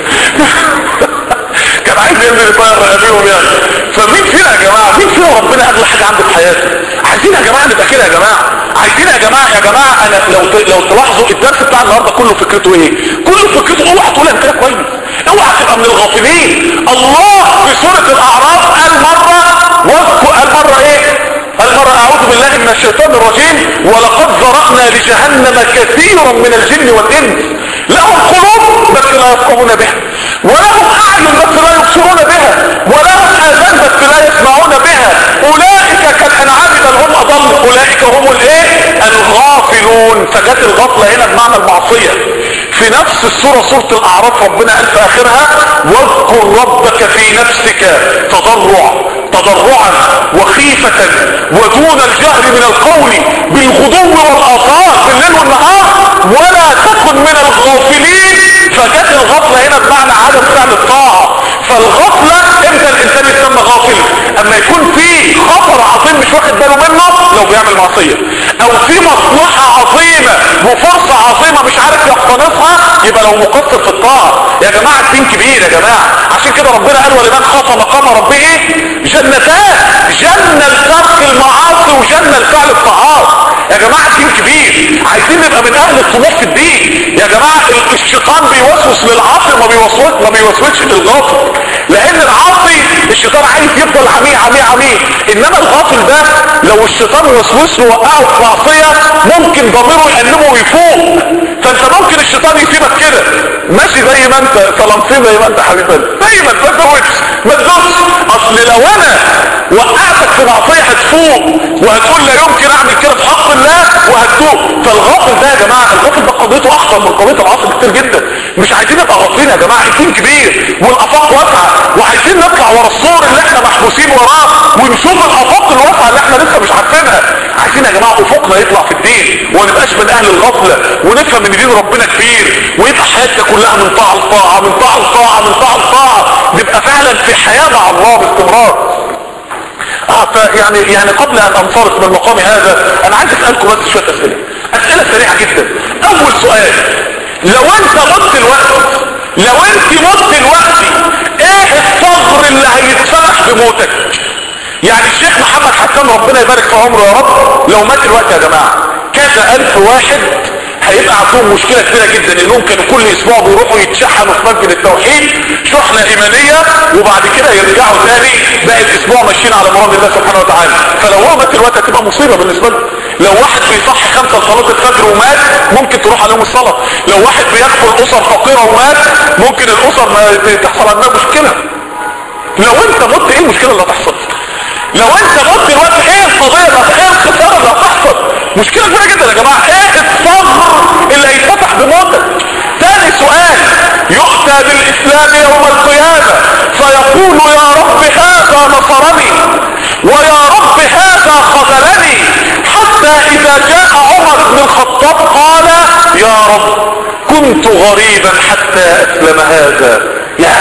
كان عايز ينزل يطير رقابيهم يعني فمين فينا يا جماعه مين فينا ربنا اغلى حاجه عنده في حياته عايزين يا جماعه نبقى كده يا جماعه عايزين يا جماعه يا جماعه انا لو لو تلاحظوا الدرس بتاع النهارده كله فكرته ايه كله فكرته اوعى تقول انا كده كويس اوعى تبقى من الغافلين الله في سوره الاعراف قال مره واذكر قال مره ايه المرة اعوذ بالله من الشيطان الرجيم ولقد ذرأنا لجهنم كثيرا من الجن والانس لهم قلوب بس لا يفقهون بها ولهم اعين بس لا يبصرون بها ولهم اذان بس لا يسمعون بها اولئك كالانعام بل هم اضل اولئك هم الايه الغافلون فجت الغفلة هنا بمعنى المعصية في نفس السورة سورة الاعراف ربنا قال في اخرها واذكر ربك في نفسك تضرع تضرعا وخيفة ودون الجهر من القول بالغدو والاصال بالليل والنهار ولا تكن من الغافلين فجت الغفلة هنا بمعنى عدم فعل الطاعة فالغفلة امتى الانسان يسمى غافل اما يكون في خطر عظيم مش واخد باله منه لو بيعمل معصية او في مصلحة عظيمة وفرصة عظيمة مش عارف يقتنصها يبقى لو مقصر في الطاعة يا جماعة الدين كبير يا جماعة عشان كده ربنا قال ولمن خاف مقام ربه جنتان جنة لترك المعاصي وجنة لفعل الطاعات يا جماعة الدين كبير عايزين نبقى من اهل الطموح في الدين يا جماعة الشيطان بيوسوس للعاصي ما بيوسوس ما بيوسوسش للغافل لان العاصي الشيطان عايز يفضل عميق عميق عميق انما الغافل ده لو الشيطان وسوس له وقعه في معصية ممكن ضميره يأنبه ويفوق فانت ممكن الشيطان يسيبك كده ماشي زي ما انت سلامتين زي ما انت حبيبي زي ما انت ما تزودش ما تدوسش اصل لو انا وقعتك في معصية هتفوق وهتقول لا يمكن اعمل كده في حق الله وهتفوق فالغافل ده يا جماعة الغافل ده قضيته اخطر من قضية العصر كتير جدا مش عايزين نبقى غافلين يا جماعة الدين كبير والافاق واسعة وعايزين نطلع ورا السور اللي احنا محبوسين وراه ونشوف الافاق الواسعة اللي احنا لسه مش عارفينها عايزين يا جماعة افقنا يطلع في الدين وما نبقاش من اهل الغفلة ونفهم ان دين ربنا كبير ويبقى حياتنا كلها من طاعة لطاعة من طاعة لطاعة من طاعة لطاعة نبقى فعلا في حياة مع الله باستمرار اه فيعني يعني قبل ان انصرف من مقامي هذا انا عايز اسالكم بس شويه اسئله اسئله سريعه جدا اول سؤال لو انت مت الوقت لو انت مت الوقت ايه الثغر اللي هيتفتح بموتك يعني الشيخ محمد حسان ربنا يبارك في عمره يا رب لو مات الوقت يا جماعه كذا الف واحد هيبقى عندهم مشكلة كبيرة جدا انهم كانوا كل اسبوع بيروحوا يتشحنوا في مسجد التوحيد شحنة ايمانية وبعد كده يرجعوا تاني باقي الاسبوع ماشيين على مراد الله سبحانه وتعالى فلو هو مات الوقت هتبقى مصيبة بالنسبة له لو واحد بيصحي خمسة لصلاة الفجر ومات ممكن تروح عليهم الصلاة لو واحد بيدخل اسر فقيرة ومات ممكن الاسر ما تحصل عندها مشكلة لو انت مت ايه المشكلة اللي هتحصل لو انت مت الوقت ايه القضية اللي ايه الخسارة اللي هتحصل مشكلة كبيرة جدا يا جماعة ايه الثغر اللي هيتفتح بموتك تاني سؤال يؤتى بالاسلام يوم القيامة فيقول يا رب هذا نصرني ويا رب هذا خذلني حتى اذا جاء عمر بن الخطاب قال يا رب كنت غريبا حتى اسلم هذا يا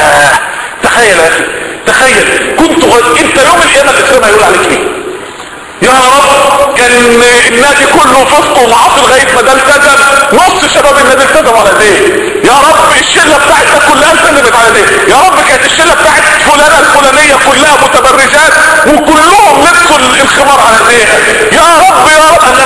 تخيل يا اخي تخيل كنت غريب انت يوم القيامة الاسلام هيقول عليك ايه يا رب كان النادي كله فسق ومعاصي لغايه ما ده التزم نص شباب النادي التزم على ايديه يا رب الشله بتاعتنا كلها سلمت على ايديه يا رب كانت الشله بتاعت فلانه الفلانيه كلها متبرجات وكلهم لبسوا الخمار على ايديها يا رب يا رب أنا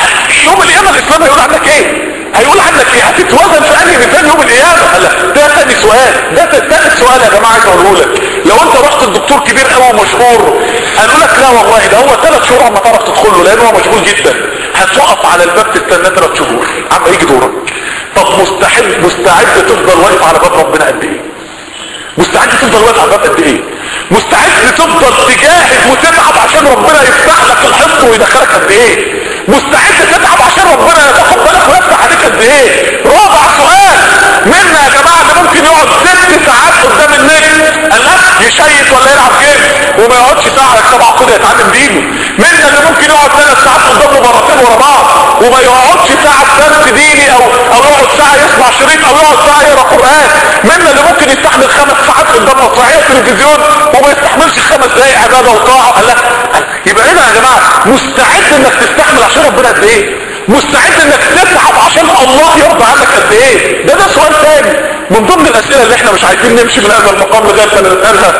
يوم القيامه الاسلام هيقول عنك ايه هيقول عنك ايه هتتوزن في انهي ميزان يوم القيامه لا ده تاني سؤال ده تالت سؤال يا جماعه عايز اقوله لك لو انت رحت الدكتور كبير قوي ومشهور قالوا لك لا والله ده هو ثلاث شهور عم تعرف تدخل له لان هو مشغول جدا هتقف على الباب تستنى ثلاث شهور عم يجي دورك طب مستحيل مستعد تفضل واقف على باب ربنا قد ايه مستعد تفضل واقف على الباب قد ايه مستعد تفضل تجاهد وتتعب عشان ربنا يفتح لك الحصن ويدخلك قد ايه مستعد تتعب عشان ربنا يتقبلك ويفتح عليك قد ايه رابع سؤال منا يا جماعه اللي ممكن يقعد ست ساعات قدام النجم قال لك يشيط ولا يلعب جيم وما يقعدش ساعه يكتب عقده يتعلم دينه منا اللي ممكن يقعد ثلاث ساعات قدام مباراتين ورا بعض وما يقعدش ساعه درس ديني او او يقعد ساعه يسمع شريط او يقعد ساعه يقرا قران منا اللي ممكن يستحمل خمس ساعات قدام مسرحيه تلفزيون وما يستحملش خمس دقايق عباده وطاعه قال لك يبقى هنا يا جماعه مستعد انك تستحمل عشان ربنا قد ايه مستعد انك تتعب عشان الله يرضى عنك قد ايه ده ده سؤال تاني من ضمن الاسئله اللي احنا مش عايزين نمشي من هذا المقام لغايه ما نسالها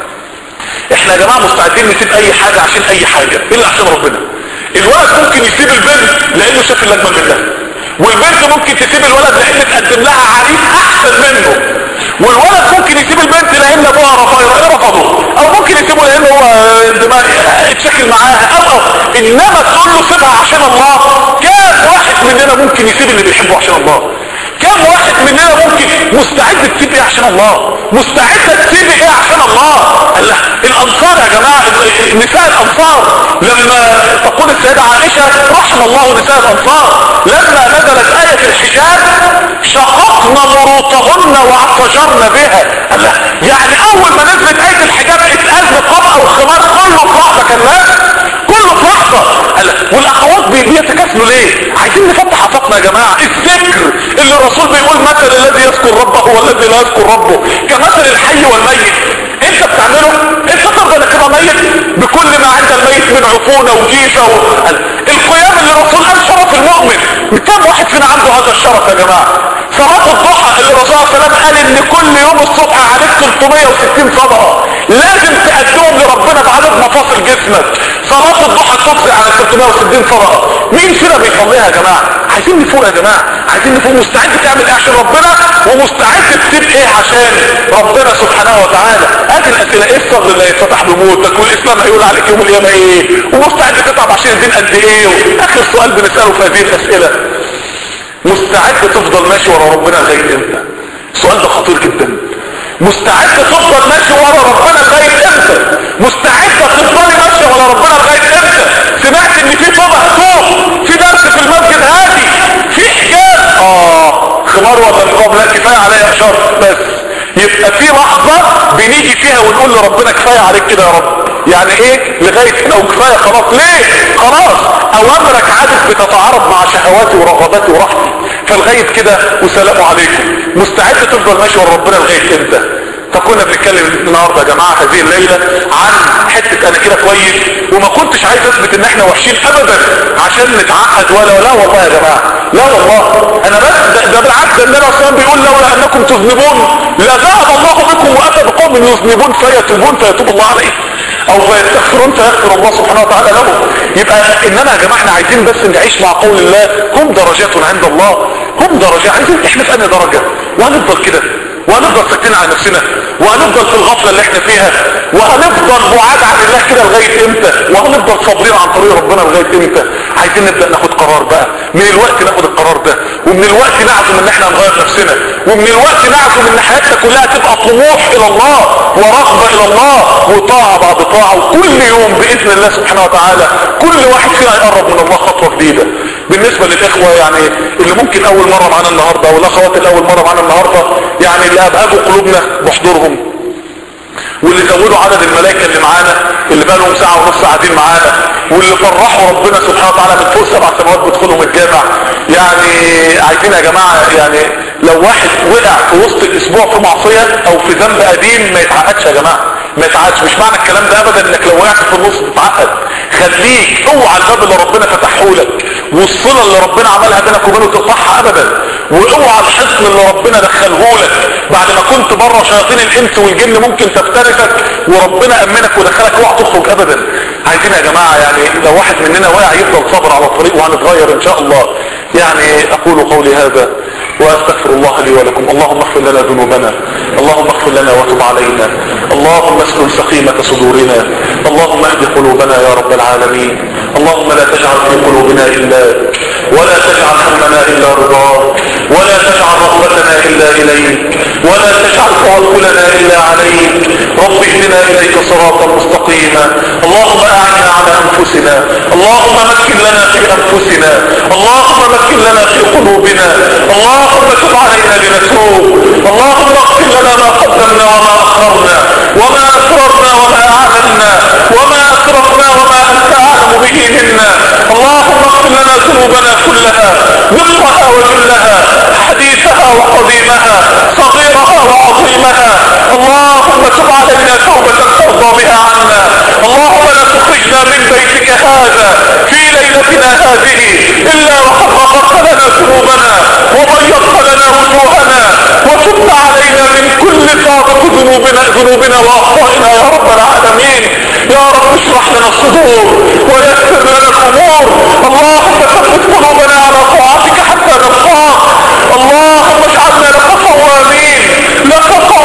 احنا يا جماعه مستعدين نسيب اي حاجه عشان اي حاجه الا عشان ربنا الولد ممكن يسيب البنت لانه شاف الاجمل منها والبنت ممكن تسيب الولد لان تقدم لها عريس احسن منه والولد ممكن يسيب البنت لان ابوها رفض رفضه او ممكن يسيبه لان هو دماغ اتشكل معاها او او انما تقول له سيبها عشان الله كام واحد مننا ممكن يسيب اللي بيحبه عشان الله كم واحد مننا ممكن مستعد تسيب ايه عشان الله مستعد تسيب ايه عشان الله الله الانصار يا جماعة نساء الانصار لما تقول السيدة عائشة رحم الله نساء الانصار لما نزلت آية الحجاب شققنا مروطهن واعتجرن بها الله يعني اول ما نزلت آية الحجاب اتقال نقاب او خمار كله في لحظة كان كله في لحظة والاخوات بيتكاسلوا ليه عايزين نفتح افاقنا يا جماعة الذكر اللي الرسول بيقول مثل الذي يذكر ربه والذي لا يذكر ربه كمثل الحي والميت انت بتعمله انت ترضى انك تبقى ميت بكل ما عند الميت من عفونة وجيفة و... القيام اللي الرسول قال شرف المؤمن كم واحد فينا عنده هذا الشرف يا جماعة صلاة الضحى اللي الرسول صلى الله عليه وسلم قال ان كل يوم الصبح عليك 360 صدقة لازم تقدمهم لربنا بعدد مفاصل جسمك صلاة الضحى تجزي على 360 صدقة مين فينا بيصليها يا جماعة عايزين نفوق يا جماعة عايزين نفوق مستعد تعمل ايه عشان ربنا ومستعد تسيب ايه عشان ربنا سبحانه وتعالى ادي الاسئلة ايه الصبر اللي هيتفتح بموتك والاسلام هيقول عليك يوم القيامة ايه ومستعد تتعب عشان الدين قد ايه اخر سؤال بنسأله في هذه الاسئلة مستعد تفضل ماشي ورا ربنا لغاية امتى السؤال ده خطير جدا مستعد تفضل ماشي ورا ربنا لغاية امتى مستعد تفضلي ماشي ورا ربنا لغاية امتى سمعت ان في طبع طوب في درس في المسجد هادي في حجاب اه خمار ولا نقاب لا كفاية عليا اشار بس يبقى في لحظة بنيجي فيها ونقول لربنا كفاية عليك كده يا رب يعني ايه لغاية هنا وكفاية خلاص ليه خلاص اوامرك عادت بتتعارض مع شهواتي ورغباتي وراحتي فلغاية كده وسلام عليكم مستعد تفضل ماشي ورا ربنا لغاية امتى فكنا بنتكلم النهاردة يا جماعة هذه الليلة عن حتة انا كده كويس وما كنتش عايز اثبت ان احنا وحشين ابدا عشان نتعقد ولا لا والله يا جماعة لا والله انا بس ده, ده بالعكس ده النبي صلى بيقول لولا انكم تذنبون لذهب الله بكم واتى بقوم يذنبون فيتوبون فيتوب الله عليهم او فيستغفرون فيغفر الله سبحانه وتعالى لهم يبقى انما يا جماعه احنا عايزين بس نعيش مع قول الله هم درجات عند الله هم درجات عايزين احنا في انهي درجه وهنفضل كده وهنفضل ساكتين على نفسنا وهنفضل في الغفله اللي احنا فيها وهنفضل بعاد عن الله كده لغايه امتى وهنفضل صابرين عن طريق ربنا لغايه امتى عايزين نبدا ناخد قرار بقى من الوقت ناخد القرار ده ومن الوقت نعزم ان احنا نغير نفسنا ومن الوقت نعزم ان حياتنا كلها تبقى طموح الى الله ورغبه الى الله وطاعه بعد طاعه وكل يوم باذن الله سبحانه وتعالى كل واحد فينا يقرب من الله خطوه جديده بالنسبه للاخوه يعني اللي ممكن اول مره معانا النهارده والاخوات اللي اول مره معانا النهارده يعني اللي ابهجوا قلوبنا بحضورهم واللي زودوا عدد الملائكة اللي معانا اللي بقى لهم ساعة ونص قاعدين معانا واللي فرحوا ربنا سبحانه وتعالى من فوق سبع سماوات بيدخلهم الجامع يعني عايزين يا جماعة يعني لو واحد وقع في وسط الاسبوع في معصية او في ذنب قديم ما يتعقدش يا جماعة ما يتعقدش مش معنى الكلام ده ابدا انك لو وقعت في النص تتعقد خليك اوعى الباب اللي ربنا فتحه لك والصلة اللي ربنا عملها بينك وبينه تقطعها ابدا واوعى الحصن اللي ربنا دخله لك بعد ما كنت بره شياطين الانس والجن ممكن تفترسك وربنا امنك ودخلك اوعى تخرج ابدا عايزين يا جماعة يعني لو واحد مننا واقع يفضل صبر على الطريق وهنتغير ان شاء الله يعني اقول قولي هذا واستغفر الله لي ولكم اللهم اغفر لنا ذنوبنا اللهم اغفر لنا وتب علينا اللهم اسلل سقيمة صدورنا اللهم اهد قلوبنا يا رب العالمين اللهم لا تجعل في قلوبنا الا ولا تجعل همنا الا رضاك ولا تجعل رغبتنا الا اليك ولا تجعل توكلنا الا عليك رب اهدنا اليك صراطا مستقيما اللهم اعنا على انفسنا اللهم مكن لنا في انفسنا اللهم مكن لنا في قلوبنا اللهم تب علينا لنتوب اللهم اغفر لنا ما قدمنا وما اخرنا وما اسررنا وما اعلنا وما اسرفنا وما انت اعلم به منا اللهم اغفر لنا ذنوبنا كلها دقها وجلها حديثها وقديمها صغيرها وعظيمها اللهم تب علينا توبة ترضى بها عنا اللهم لا تخرجنا من بيتك هذا في ليلتنا هذه الا وقد غفرت لنا ذنوبنا وبيضت لنا وجوهنا وتبت علينا من كل سابق ذنوبنا ذنوبنا واخطائنا يا رب العالمين يا رب اشرح لنا الصدور ويسر لنا الامور اللهم ثبت قلوبنا على طاعتك حتى نلقاك اللهم اجعلنا لك صوامين لك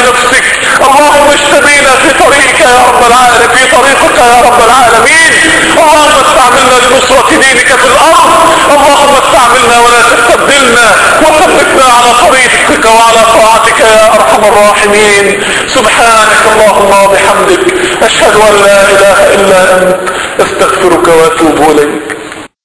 نفسك اللهم اشتبينا في طريقك يا رب العالمين في طريقك يا رب العالمين اللهم استعملنا لنصرة دينك في الارض اللهم استعملنا ولا تستبدلنا وثبتنا على طريقك وعلى طاعتك يا ارحم الراحمين سبحانك اللهم وبحمدك اشهد ان لا اله الا انت استغفرك واتوب اليك